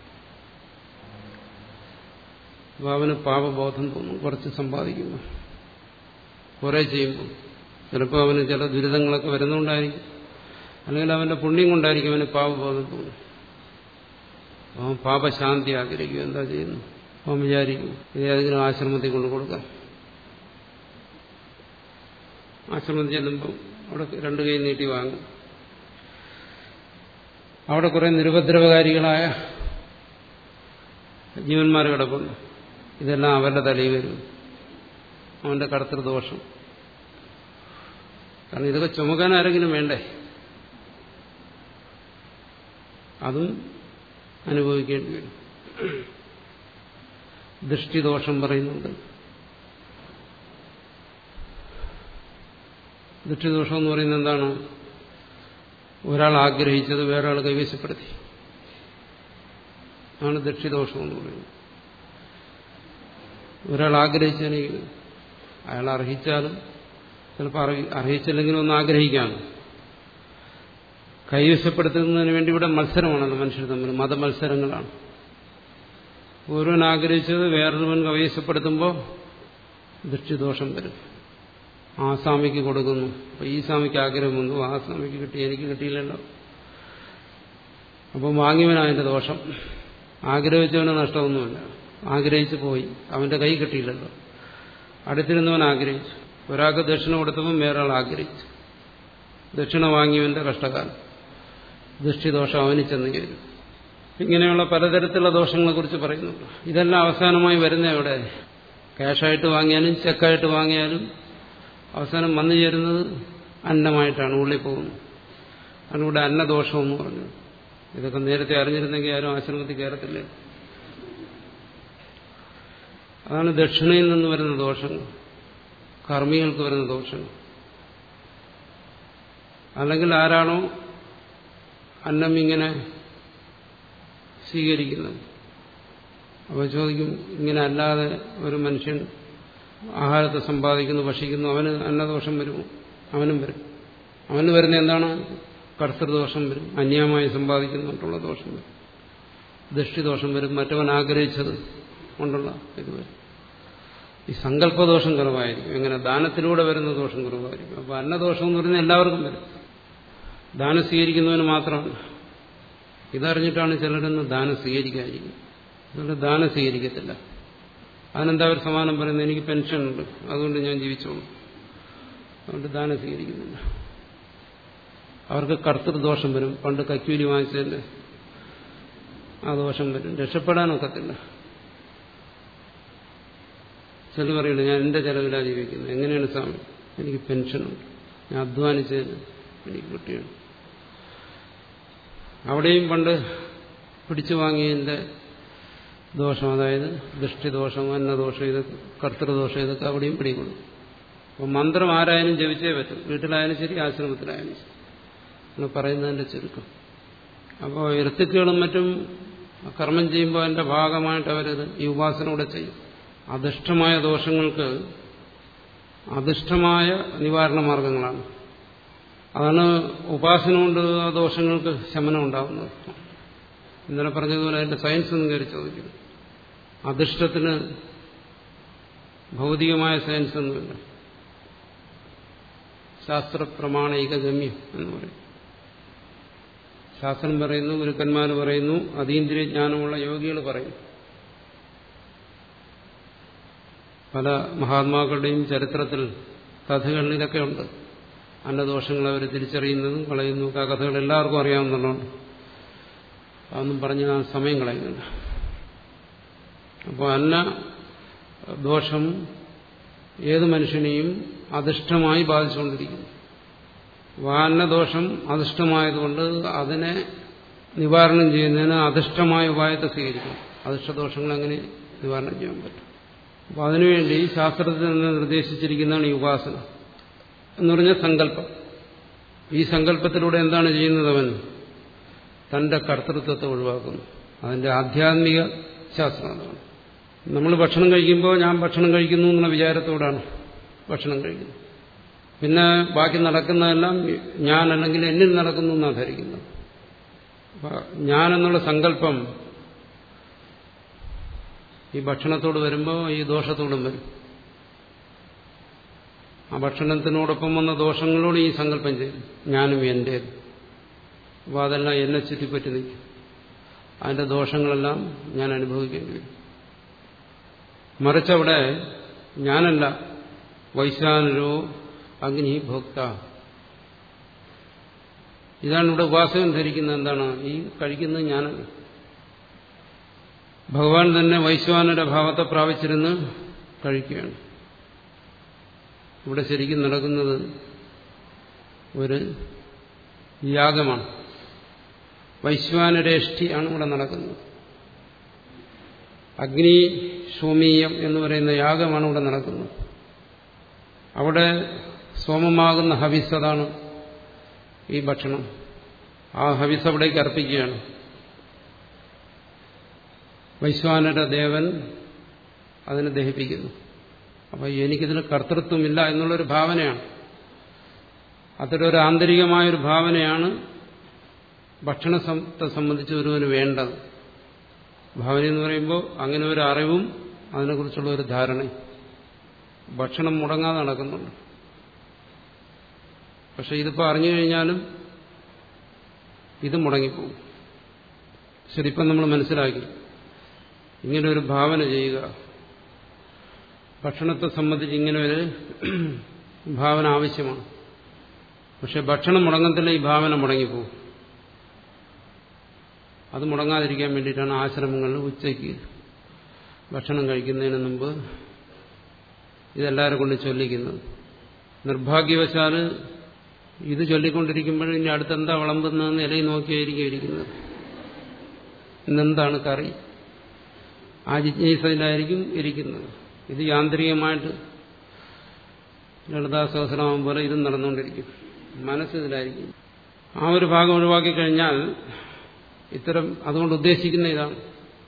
അപ്പോൾ അവന് പാപബോധം തോന്നും കുറച്ച് സമ്പാദിക്കുന്നു കുറെ ചെയ്യുമ്പോൾ ചിലപ്പോൾ അവന് ചില ദുരിതങ്ങളൊക്കെ വരുന്നുണ്ടായിരിക്കും അല്ലെങ്കിൽ അവന്റെ പുണ്യം കൊണ്ടായിരിക്കും അവന് പാപബോധം തോന്നും അവൻ പാപശാന്തി ആഗ്രഹിക്കും എന്താ ചെയ്യുന്നു അവൻ വിചാരിക്കും ഇത് ഏതെങ്കിലും ആശ്രമത്തിൽ കൊണ്ടു കൊടുക്കാം ആശ്രമത്തിൽ ചെല്ലുമ്പോൾ അവിടെ രണ്ട് കൈ നീട്ടി വാങ്ങും അവിടെ കുറെ നിരുപദ്രവകാരികളായ ജീവന്മാർ കിടപ്പുണ്ട് ഇതെല്ലാം അവരുടെ തലയിൽ വരും അവന്റെ കടത്തൃദോഷം കാരണം ഇതൊക്കെ ചുമക്കാൻ ആരെങ്കിലും വേണ്ടേ അതും അനുഭവിക്കേണ്ടി വരും ദൃഷ്ടിദോഷം പറയുന്നുണ്ട് ദൃഷ്ടിദോഷം എന്ന് പറയുന്നത് എന്താണ് ഒരാൾ ആഗ്രഹിച്ചത് വേറൊരാൾ കൈവശപ്പെടുത്തി ആണ് ദൃഷ്ടിദോഷം എന്ന് പറയുന്നത് ഒരാൾ ആഗ്രഹിച്ചതിന് അയാൾ അർഹിച്ചാലും ചിലപ്പോൾ അർഹിച്ചില്ലെങ്കിലും ഒന്ന് ആഗ്രഹിക്കാം കൈവശപ്പെടുത്തുന്നതിന് വേണ്ടി ഇവിടെ മത്സരമാണല്ലോ മനുഷ്യർ തമ്മിൽ മതമത്സരങ്ങളാണ് ഓരോൻ ആഗ്രഹിച്ചത് വേറൊരുവൻ കൈവശപ്പെടുത്തുമ്പോൾ ദൃഷ്ടിദോഷം വരും ആ സ്വാമിക്ക് കൊടുക്കുന്നു അപ്പൊ ഈ സ്വാമിക്ക് ആഗ്രഹം വന്നു ആ സ്വാമിക്ക് കിട്ടി എനിക്ക് കിട്ടിയില്ലല്ലോ അപ്പം വാങ്ങിയവനതിന്റെ ദോഷം ആഗ്രഹിച്ചവന് നഷ്ടമൊന്നുമില്ല ആഗ്രഹിച്ചു പോയി അവന്റെ കൈ കിട്ടിയില്ലല്ലോ അടുത്തിരുന്നവൻ ആഗ്രഹിച്ചു ഒരാൾക്ക് ദക്ഷിണ കൊടുത്തപ്പം വേറൊരാൾ ആഗ്രഹിച്ചു ദക്ഷിണ വാങ്ങിയവന്റെ കഷ്ടകാലം ദൃഷ്ടിദോഷം അവന് ചെന്ന് ചേരും ഇങ്ങനെയുള്ള പലതരത്തിലുള്ള ദോഷങ്ങളെക്കുറിച്ച് പറയുന്നുണ്ട് ഇതെല്ലാം അവസാനമായി വരുന്ന എവിടെ ക്യാഷായിട്ട് വാങ്ങിയാലും ചെക്കായിട്ട് വാങ്ങിയാലും അവസാനം വന്നു ചേരുന്നത് അന്നമായിട്ടാണ് ഉള്ളിൽ പോകുന്നത് അതിലൂടെ അന്നദോഷം എന്ന് പറഞ്ഞു ഇതൊക്കെ നേരത്തെ അറിഞ്ഞിരുന്നെങ്കിൽ ആരും ആശ്രമത്തിൽ കയറത്തില്ലേ അതാണ് ദക്ഷിണയിൽ നിന്ന് വരുന്ന ദോഷങ്ങൾ കർമ്മികൾക്ക് വരുന്ന ദോഷങ്ങൾ അല്ലെങ്കിൽ ആരാണോ അന്നം ഇങ്ങനെ സ്വീകരിക്കുന്നത് അപ്പോൾ ചോദിക്കും ഇങ്ങനെ അല്ലാതെ ഒരു മനുഷ്യൻ ആഹാരത്തെ സമ്പാദിക്കുന്നു ഭക്ഷിക്കുന്നു അവന് അന്നദോഷം വരുമോ അവനും വരും അവന് വരുന്ന എന്താണ് കർത്തൃദോഷം വരും അന്യമായി സമ്പാദിക്കുന്നുകൊണ്ടുള്ള ദോഷം വരും ദൃഷ്ടിദോഷം വരും മറ്റവൻ ആഗ്രഹിച്ചത് കൊണ്ടുള്ള ഇത് വരും ഈ സങ്കല്പദോഷം കുറവായിരിക്കും എങ്ങനെ ദാനത്തിലൂടെ വരുന്ന ദോഷം കുറവായിരിക്കും അപ്പോൾ അന്നദോഷം എന്ന് പറയുന്നത് എല്ലാവർക്കും വരും ദാനം സ്വീകരിക്കുന്നവന് മാത്രമാണ് ഇതറിഞ്ഞിട്ടാണ് ചിലരൊന്ന് ദാനം സ്വീകരിക്കാതിരിക്കും ചിലർ ദാനം സ്വീകരിക്കത്തില്ല അതിനെന്താ ഒരു സമാനം പറയുന്നത് എനിക്ക് പെൻഷൻ ഉണ്ട് അതുകൊണ്ട് ഞാൻ ജീവിച്ചോളൂ അതുകൊണ്ട് ദാനം സ്വീകരിക്കുന്നില്ല അവർക്ക് കർത്തൃദോഷം വരും പണ്ട് കക്കൂലി വാങ്ങിച്ചതിന്റെ ആ ദോഷം വരും രക്ഷപ്പെടാനൊക്കത്തില്ല ചില പറയില്ല ഞാൻ എന്റെ ചെലവിലാണ് ജീവിക്കുന്നത് എങ്ങനെയാണ് സ്വാമി എനിക്ക് പെൻഷനുണ്ട് ഞാൻ അധ്വാനിച്ചതിന് എനിക്ക് കിട്ടിയാണ് അവിടെയും പണ്ട് പിടിച്ചു വാങ്ങിയതിന്റെ ദോഷം അതായത് ദൃഷ്ടിദോഷം അന്നദോഷം ഇത് കർത്തൃദോഷം ഇതൊക്കെ അവിടെയും പിടികൊള്ളും അപ്പോൾ മന്ത്രം ആരായാലും ജപിച്ചേ പറ്റും വീട്ടിലായാലും ശരി ആശ്രമത്തിലായാലും ശരി എന്ന് പറയുന്നതിന്റെ ചുരുക്കം അപ്പോൾ എഴുത്തുക്കളും മറ്റും കർമ്മം ചെയ്യുമ്പോൾ അതിന്റെ ഭാഗമായിട്ട് അവരത് ഈ ഉപാസന കൂടെ ചെയ്യും അധിഷ്ഠമായ ദോഷങ്ങൾക്ക് അധിഷ്ഠമായ നിവാരണ മാർഗങ്ങളാണ് അതാണ് ഉപാസന കൊണ്ട് ആ ദോഷങ്ങൾക്ക് ശമനം ഉണ്ടാകുന്നത് ഇന്നലെ പറഞ്ഞതുപോലെ അതിന്റെ സയൻസ് ഒന്നും കയറി ചോദിക്കുന്നു അധിഷ്ഠത്തിന് ഭൗതികമായ സയൻസ് ഒന്നുമില്ല ശാസ്ത്രപ്രമാണിക ഗമ്യം എന്ന് പറയും ശാസ്ത്രം പറയുന്നു ഗുരുക്കന്മാർ പറയുന്നു അതീന്ദ്രിയ ജ്ഞാനമുള്ള യോഗികൾ പറയുന്നു പല മഹാത്മാക്കളുടെയും ചരിത്രത്തിൽ കഥകളിൽ ഇതൊക്കെ ഉണ്ട് അന്നദോഷങ്ങൾ അവർ തിരിച്ചറിയുന്നതും കളയുന്നു ആ കഥകൾ എല്ലാവർക്കും അറിയാവുന്നതുകൊണ്ട് അതൊന്നും പറഞ്ഞ് ഞാൻ സമയം കളയുന്നില്ല അപ്പോൾ അന്ന ദോഷം ഏത് മനുഷ്യനെയും അധിഷ്ഠമായി ബാധിച്ചുകൊണ്ടിരിക്കുന്നു വാന്നദോഷം അധിഷ്ഠമായതുകൊണ്ട് അതിനെ നിവാരണം ചെയ്യുന്നതിന് അധിഷ്ഠമായ ഉപായത്തെ സ്വീകരിക്കും അധിഷ്ഠദോഷങ്ങൾ എങ്ങനെ നിവാരണം ചെയ്യാൻ പറ്റും അപ്പോൾ അതിനുവേണ്ടി ശാസ്ത്രത്തിൽ നിന്ന് നിർദ്ദേശിച്ചിരിക്കുന്നതാണ് ഈ ഉപാസന എന്ന് പറഞ്ഞ സങ്കല്പം ഈ സങ്കല്പത്തിലൂടെ എന്താണ് ചെയ്യുന്നത് അവൻ തന്റെ കർത്തൃത്വത്തെ ഒഴിവാക്കുന്നു അതിന്റെ ആധ്യാത്മിക ശാസ്ത്രം അതാണ് നമ്മൾ ഭക്ഷണം കഴിക്കുമ്പോൾ ഞാൻ ഭക്ഷണം കഴിക്കുന്നു എന്നുള്ള വിചാരത്തോടാണ് ഭക്ഷണം കഴിക്കുന്നത് പിന്നെ ബാക്കി നടക്കുന്നതെല്ലാം ഞാൻ അല്ലെങ്കിൽ എന്നിൽ നടക്കുന്നു എന്നാണ് ധരിക്കുന്നത് ഞാൻ എന്നുള്ള സങ്കല്പം ഈ ഭക്ഷണത്തോട് വരുമ്പോൾ ഈ ദോഷത്തോടും വരും ആ ഭക്ഷണത്തിനോടൊപ്പം വന്ന ദോഷങ്ങളോട് ഈ സങ്കല്പം ചെയ്യും ഞാനും എന്റേത് അപ്പോൾ അതെല്ലാം എന്നെ ചുറ്റിപ്പറ്റി നിൽക്കും അതിന്റെ ദോഷങ്ങളെല്ലാം ഞാൻ അനുഭവിക്കേണ്ടി വരും മറിച്ചവിടെ ഞാനല്ല വൈശാനരോ അഗ്നി ഭോക്ത ഇതാണ് ഇവിടെ ഉപാസകൻ ധരിക്കുന്നത് എന്താണ് ഈ കഴിക്കുന്നത് ഞാനല്ല ഭഗവാൻ തന്നെ വൈശ്വാനരുടെ ഭാവത്തെ പ്രാപിച്ചിരുന്ന് കഴിക്കുകയാണ് ഇവിടെ ശരിക്കും നടക്കുന്നത് ഒരു യാഗമാണ് വൈശ്വാനരേഷ്ടി ആണ് ഇവിടെ നടക്കുന്നത് അഗ്നി സോമീയം എന്ന് പറയുന്ന യാഗമാണ് ഇവിടെ നടക്കുന്നത് അവിടെ സോമമാകുന്ന ഹവിസ് അതാണ് ഈ ഭക്ഷണം ആ ഹവിസ് അവിടേക്ക് അർപ്പിക്കുകയാണ് വൈശ്വാനര ദേവൻ അതിനെ ദഹിപ്പിക്കുന്നു അപ്പം എനിക്കിതിന് കർത്തൃത്വമില്ല എന്നുള്ളൊരു ഭാവനയാണ് അത്തരൊരു ആന്തരികമായൊരു ഭാവനയാണ് ഭക്ഷണത്തെ സംബന്ധിച്ച് ഒരുവന് വേണ്ടത് ഭാവന എന്ന് പറയുമ്പോൾ അങ്ങനെ ഒരു അറിവും അതിനെക്കുറിച്ചുള്ള ഒരു ധാരണയും ഭക്ഷണം മുടങ്ങാതെ നടക്കുന്നുണ്ട് പക്ഷെ ഇതിപ്പോൾ അറിഞ്ഞു കഴിഞ്ഞാലും ഇത് മുടങ്ങിപ്പോകും ശരിപ്പം നമ്മൾ മനസ്സിലാക്കി ഇങ്ങനെ ഒരു ഭാവന ചെയ്യുക ഭക്ഷണത്തെ സംബന്ധിച്ച് ഇങ്ങനെ ഒരു ഭാവന ആവശ്യമാണ് പക്ഷെ ഭക്ഷണം മുടങ്ങത്തില്ല ഈ ഭാവന മുടങ്ങിപ്പോകും അത് മുടങ്ങാതിരിക്കാൻ വേണ്ടിയിട്ടാണ് ആശ്രമങ്ങളിൽ ഉച്ചയ്ക്ക് ഭക്ഷണം കഴിക്കുന്നതിന് മുമ്പ് ഇതെല്ലാവരെ കൊണ്ട് ചൊല്ലിക്കുന്നത് നിർഭാഗ്യവശാൽ ഇത് ചൊല്ലിക്കൊണ്ടിരിക്കുമ്പോൾ ഇനി അടുത്തെന്താ വിളമ്പുന്നതെന്ന് ഇലയിൽ നോക്കിയായിരിക്കും ഇരിക്കുന്നത് ഇന്നെന്താണ് കറി ആ ജിജ്ഞേസയിലായിരിക്കും ഇരിക്കുന്നത് ഇത് യാന്ത്രികമായിട്ട് ലളിതാ സഹസ്രനാമം പോലെ ഇതും നടന്നുകൊണ്ടിരിക്കും മനസ്സിലായിരിക്കും ആ ഒരു ഭാഗം ഒഴിവാക്കി കഴിഞ്ഞാൽ ഇത്തരം അതുകൊണ്ട് ഉദ്ദേശിക്കുന്ന ഇതാണ്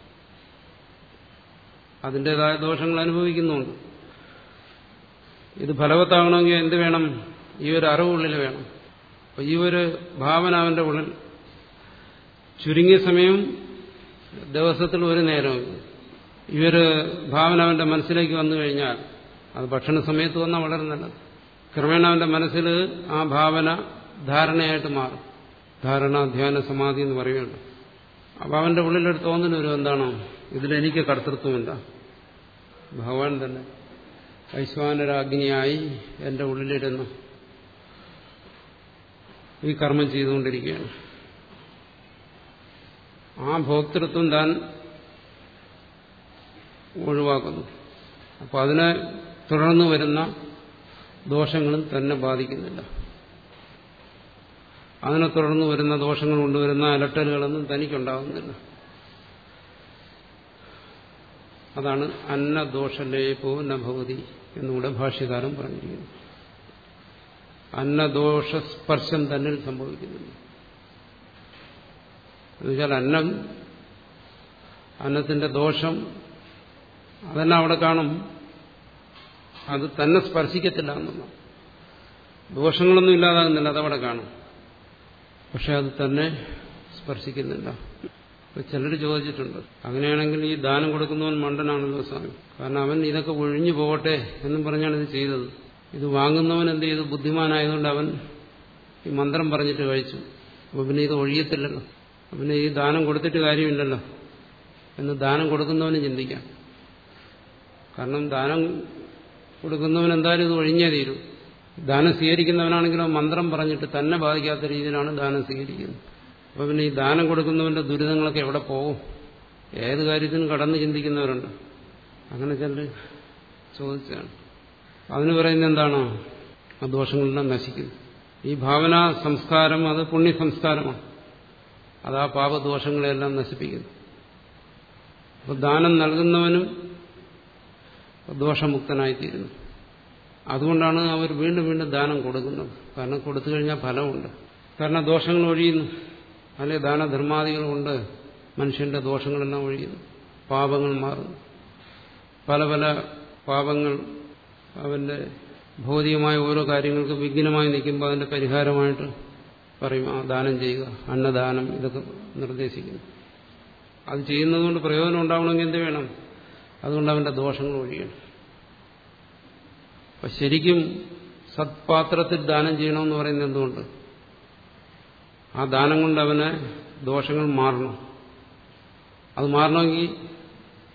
അതിൻ്റെതായ ദോഷങ്ങൾ അനുഭവിക്കുന്നുണ്ട് ഇത് ഫലവത്താകണമെങ്കിൽ എന്ത് വേണം ഈ ഒരു അറിവുള്ളിൽ വേണം അപ്പൊ ഈ ഒരു ഭാവന അവന്റെ ഉള്ളിൽ ചുരുങ്ങിയ സമയം ദിവസത്തിൽ ഒരു നേരം ഈ ഒരു ഭാവന അവന്റെ മനസ്സിലേക്ക് വന്നു കഴിഞ്ഞാൽ അത് ഭക്ഷണ സമയത്ത് വന്നാൽ വളരെ നല്ലത് ക്രമേണ അവന്റെ മനസ്സിൽ ആ ഭാവന ധാരണയായിട്ട് മാറും ധാരണ ധ്യാന സമാധി എന്ന് പറയുന്നുണ്ട് അപ്പൊ അവന്റെ ഉള്ളിലൊരു തോന്നൽ വരും എന്താണോ ഇതിലെനിക്ക് കർത്തൃത്വമില്ല ഭഗവാൻ തന്നെ വൈശ്വാനരാജ്ഞിയായി എന്റെ ഉള്ളിലിരുന്നു ഈ കർമ്മം ചെയ്തുകൊണ്ടിരിക്കുകയാണ് ആ ഭോക്തൃത്വം താൻ ഒഴിവാക്കുന്നു അപ്പോൾ അതിനെ തുടർന്ന് വരുന്ന ദോഷങ്ങളും തന്നെ ബാധിക്കുന്നില്ല അതിനെ തുടർന്ന് വരുന്ന ദോഷങ്ങൾ കൊണ്ടുവരുന്ന അലട്ടലുകളൊന്നും തനിക്കുണ്ടാകുന്നില്ല അതാണ് അന്നദോഷലേപോ നഭവതി എന്നുകൂടെ ഭാഷ്യകാരൻ പറഞ്ഞിരിക്കുന്നു അന്നദോഷസ്പർശം തന്നിൽ സംഭവിക്കുന്നില്ല എന്നുവെച്ചാൽ അന്നം അന്നത്തിന്റെ ദോഷം അതെല്ലാം അവിടെ കാണും അത് തന്നെ സ്പർശിക്കത്തില്ല എന്നുള്ള ദോഷങ്ങളൊന്നും ഇല്ലാതാകുന്നില്ല അതവിടെ കാണും പക്ഷെ അത് തന്നെ സ്പർശിക്കുന്നില്ല ചിലർ ചോദിച്ചിട്ടുണ്ട് അങ്ങനെയാണെങ്കിൽ ഈ ദാനം കൊടുക്കുന്നവൻ മണ്ടനാണല്ലോ സ്വാമി കാരണം അവൻ ഇതൊക്കെ ഒഴിഞ്ഞു പോകട്ടെ എന്നും പറഞ്ഞാണ് ഇത് ചെയ്തത് ഇത് വാങ്ങുന്നവൻ എന്ത് ചെയ്തു ബുദ്ധിമാനായതുകൊണ്ട് അവൻ ഈ മന്ത്രം പറഞ്ഞിട്ട് കഴിച്ചു അപ്പൊ പിന്നെ ഇത് ഒഴിയത്തില്ലല്ലോ പിന്നെ ഈ ദാനം കൊടുത്തിട്ട് കാര്യമില്ലല്ലോ എന്ന് ദാനം കൊടുക്കുന്നവന് ചിന്തിക്കാം കാരണം ദാനം കൊടുക്കുന്നവൻ എന്തായാലും ഇത് ഒഴിഞ്ഞേ തീരും ദാനം സ്വീകരിക്കുന്നവനാണെങ്കിലോ മന്ത്രം പറഞ്ഞിട്ട് തന്നെ ബാധിക്കാത്ത രീതിയിലാണ് ദാനം സ്വീകരിക്കുന്നത് അപ്പൊ പിന്നെ ഈ ദാനം കൊടുക്കുന്നവന്റെ ദുരിതങ്ങളൊക്കെ എവിടെ പോകും ഏത് കാര്യത്തിനും കടന്ന് ചിന്തിക്കുന്നവരുണ്ട് അങ്ങനെ ചിലർ ചോദിച്ചാണ് അതിന് പറയുന്നത് എന്താണോ ആ ദോഷങ്ങളെല്ലാം നശിക്കുന്നു ഈ ഭാവനാ സംസ്കാരം അത് പുണ്യ സംസ്കാരമാണ് അത് ആ പാപദോഷങ്ങളെല്ലാം നശിപ്പിക്കുന്നു അപ്പോൾ ദാനം നൽകുന്നവനും ദോഷമുക്തനായിത്തീരുന്നു അതുകൊണ്ടാണ് അവർ വീണ്ടും വീണ്ടും ദാനം കൊടുക്കുന്നത് കാരണം കൊടുത്തു കഴിഞ്ഞാൽ ഫലമുണ്ട് കാരണം ദോഷങ്ങൾ ഒഴിയുന്നു അല്ലെ ദാനധർമാദികൾ കൊണ്ട് മനുഷ്യന്റെ ദോഷങ്ങളെല്ലാം ഒഴിയുന്നു പാപങ്ങൾ മാറുന്നു പല പല പാപങ്ങൾ അവന്റെ ഭൗതികമായ ഓരോ കാര്യങ്ങൾക്ക് വിഘ്നമായി നിൽക്കുമ്പോൾ അതിന്റെ പരിഹാരമായിട്ട് പറയും ആ ദാനം ചെയ്യുക അന്നദാനം ഇതൊക്കെ നിർദ്ദേശിക്കുന്നു അത് ചെയ്യുന്നതുകൊണ്ട് പ്രയോജനം ഉണ്ടാവണമെങ്കിൽ എന്ത് വേണം അതുകൊണ്ട് അവന്റെ ദോഷങ്ങൾ ഒഴിയണം അപ്പൊ ശരിക്കും സത്പാത്രത്തിൽ ദാനം ചെയ്യണമെന്ന് പറയുന്നത് എന്തുകൊണ്ട് ആ ദാനം കൊണ്ട് അവന് ദോഷങ്ങൾ മാറണം അത് മാറണമെങ്കിൽ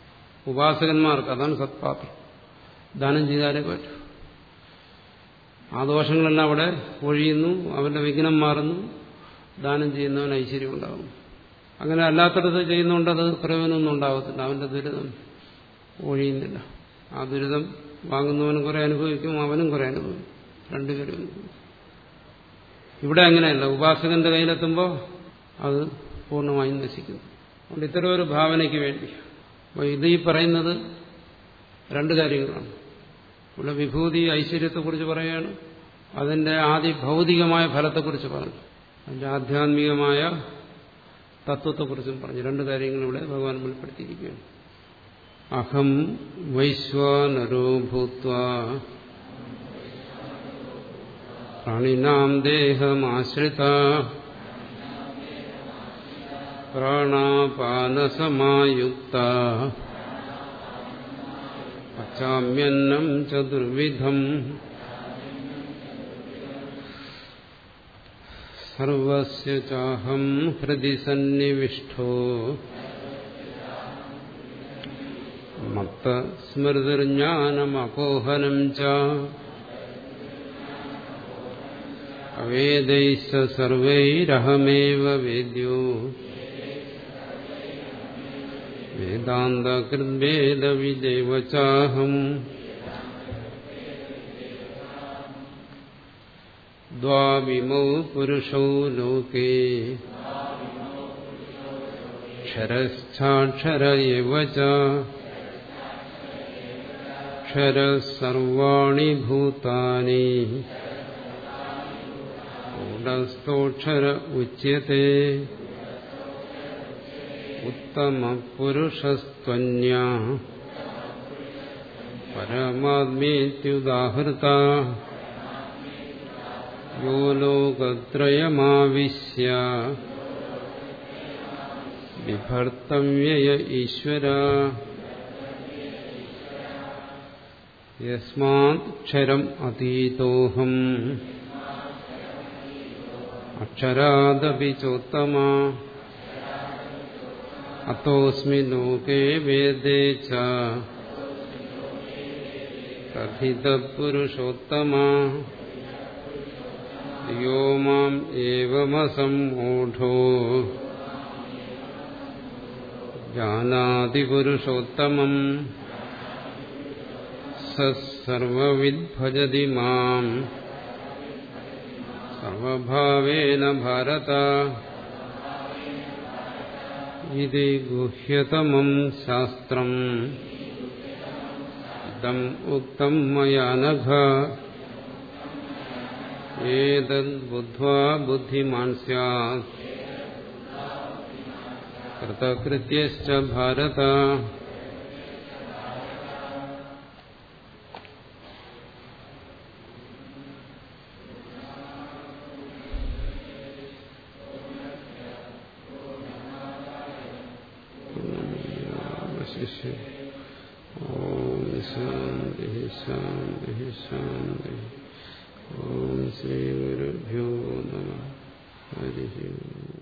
ഉപാസകന്മാർക്ക് അതാണ് സത്പാത്രം ദാനം ചെയ്താലേ പറ്റൂ ആ ദോഷങ്ങളെല്ലാം അവിടെ ഒഴിയുന്നു അവന്റെ വിഘ്നം മാറുന്നു ദാനം ചെയ്യുന്നവൻ ഐശ്വര്യം ഉണ്ടാകും അങ്ങനെ അല്ലാത്തടത്ത് ചെയ്യുന്നതുകൊണ്ട് അത് പ്രയോജനമൊന്നും ഉണ്ടാകത്തില്ല അവന്റെ ദുരിതം ഒഴിയുന്നില്ല ആ ദുരിതം വാങ്ങുന്നവനും കുറെ അനുഭവിക്കും അവനും കുറെ അനുഭവിക്കും രണ്ടുപേരും അനുഭവിക്കും ഇവിടെ അങ്ങനെയല്ല ഉപാസകന്റെ കയ്യിലെത്തുമ്പോൾ അത് പൂർണ്ണമായും നശിക്കുന്നു അതുകൊണ്ട് ഇത്തരം ഒരു ഭാവനയ്ക്ക് വേണ്ടി അപ്പോൾ ഇത് ഈ പറയുന്നത് രണ്ട് കാര്യങ്ങളാണ് ഇവിടെ വിഭൂതി ഐശ്വര്യത്തെക്കുറിച്ച് പറയുകയാണ് അതിന്റെ ആദ്യ ഭൗതികമായ ഫലത്തെക്കുറിച്ച് പറഞ്ഞു അതിന്റെ ആധ്യാത്മികമായ തത്വത്തെക്കുറിച്ചും പറഞ്ഞു രണ്ട് കാര്യങ്ങൾ ഇവിടെ ഭഗവാൻ വെളിപ്പെടുത്തിയിരിക്കുകയാണ് അഹം വൈശ്വാനരോ ഭൂത്വ പ്രാണിനാം ദേഹമാശ്രിത പ്രാണാപാനസമായുക്ത പച്ചാമ്യന്നം ചതുർവിധം സർവസ്യ ചാഹം ഹൃദി സന്നിവിഷ്ടോ മത്ത സ്മൃതിർജ്ഞാനമപോഹനം ച അവേദൈശ്ച സർവൈരഹമേവ വേദ്യോ വേദാന്തകൃദ്വേദവിദേവ ചാഹം ദ്വാവിമൗ പുരുഷൗ ലോകേ ക്ഷരശ്ചാക്ഷര എവ ച ക്ഷരസർവാണി ഭൂതാനി കൂടസ്ഥോക്ഷര ഉച്യത്തെ ഉത്തമപുരുഷസ്ത്വന്യ പരമാത്മേത്യുദാഹൃത യോ ലോകത്രയമാവിശ്യ ബിഭർത്തവ്യയ ഈശ്വര യസ്മാക്ഷരം അതീതോഹം അക്ഷരാദപി ചോത്തമ അത്തോസ്മി ലോകേ വേദേ ച കഥിതപുരുഷോത്തമ യോ മാം ഏവമസമ്മൂഢോ ജാനാതി പുരുഷോത്തമം സർവവിദ്ഭജതി മാം സർവഭാവേന ഭാരത ഇത് ഗുഹ്യതമം ശാസ്ത്രം ഇതം ഉക്തം മയാ നഘ ഏതദ്ബുദ്ധ്വാ ബുദ്ധിമാൻ സ്യാത് കൃതകൃത്യശ്ച ഭാരത ശിഷ്യ ഓം ശാന്തി ശാന്തി ശാന്തി ഓം ശ്രീ ഗുരുഭ്യോ നമ ഹരി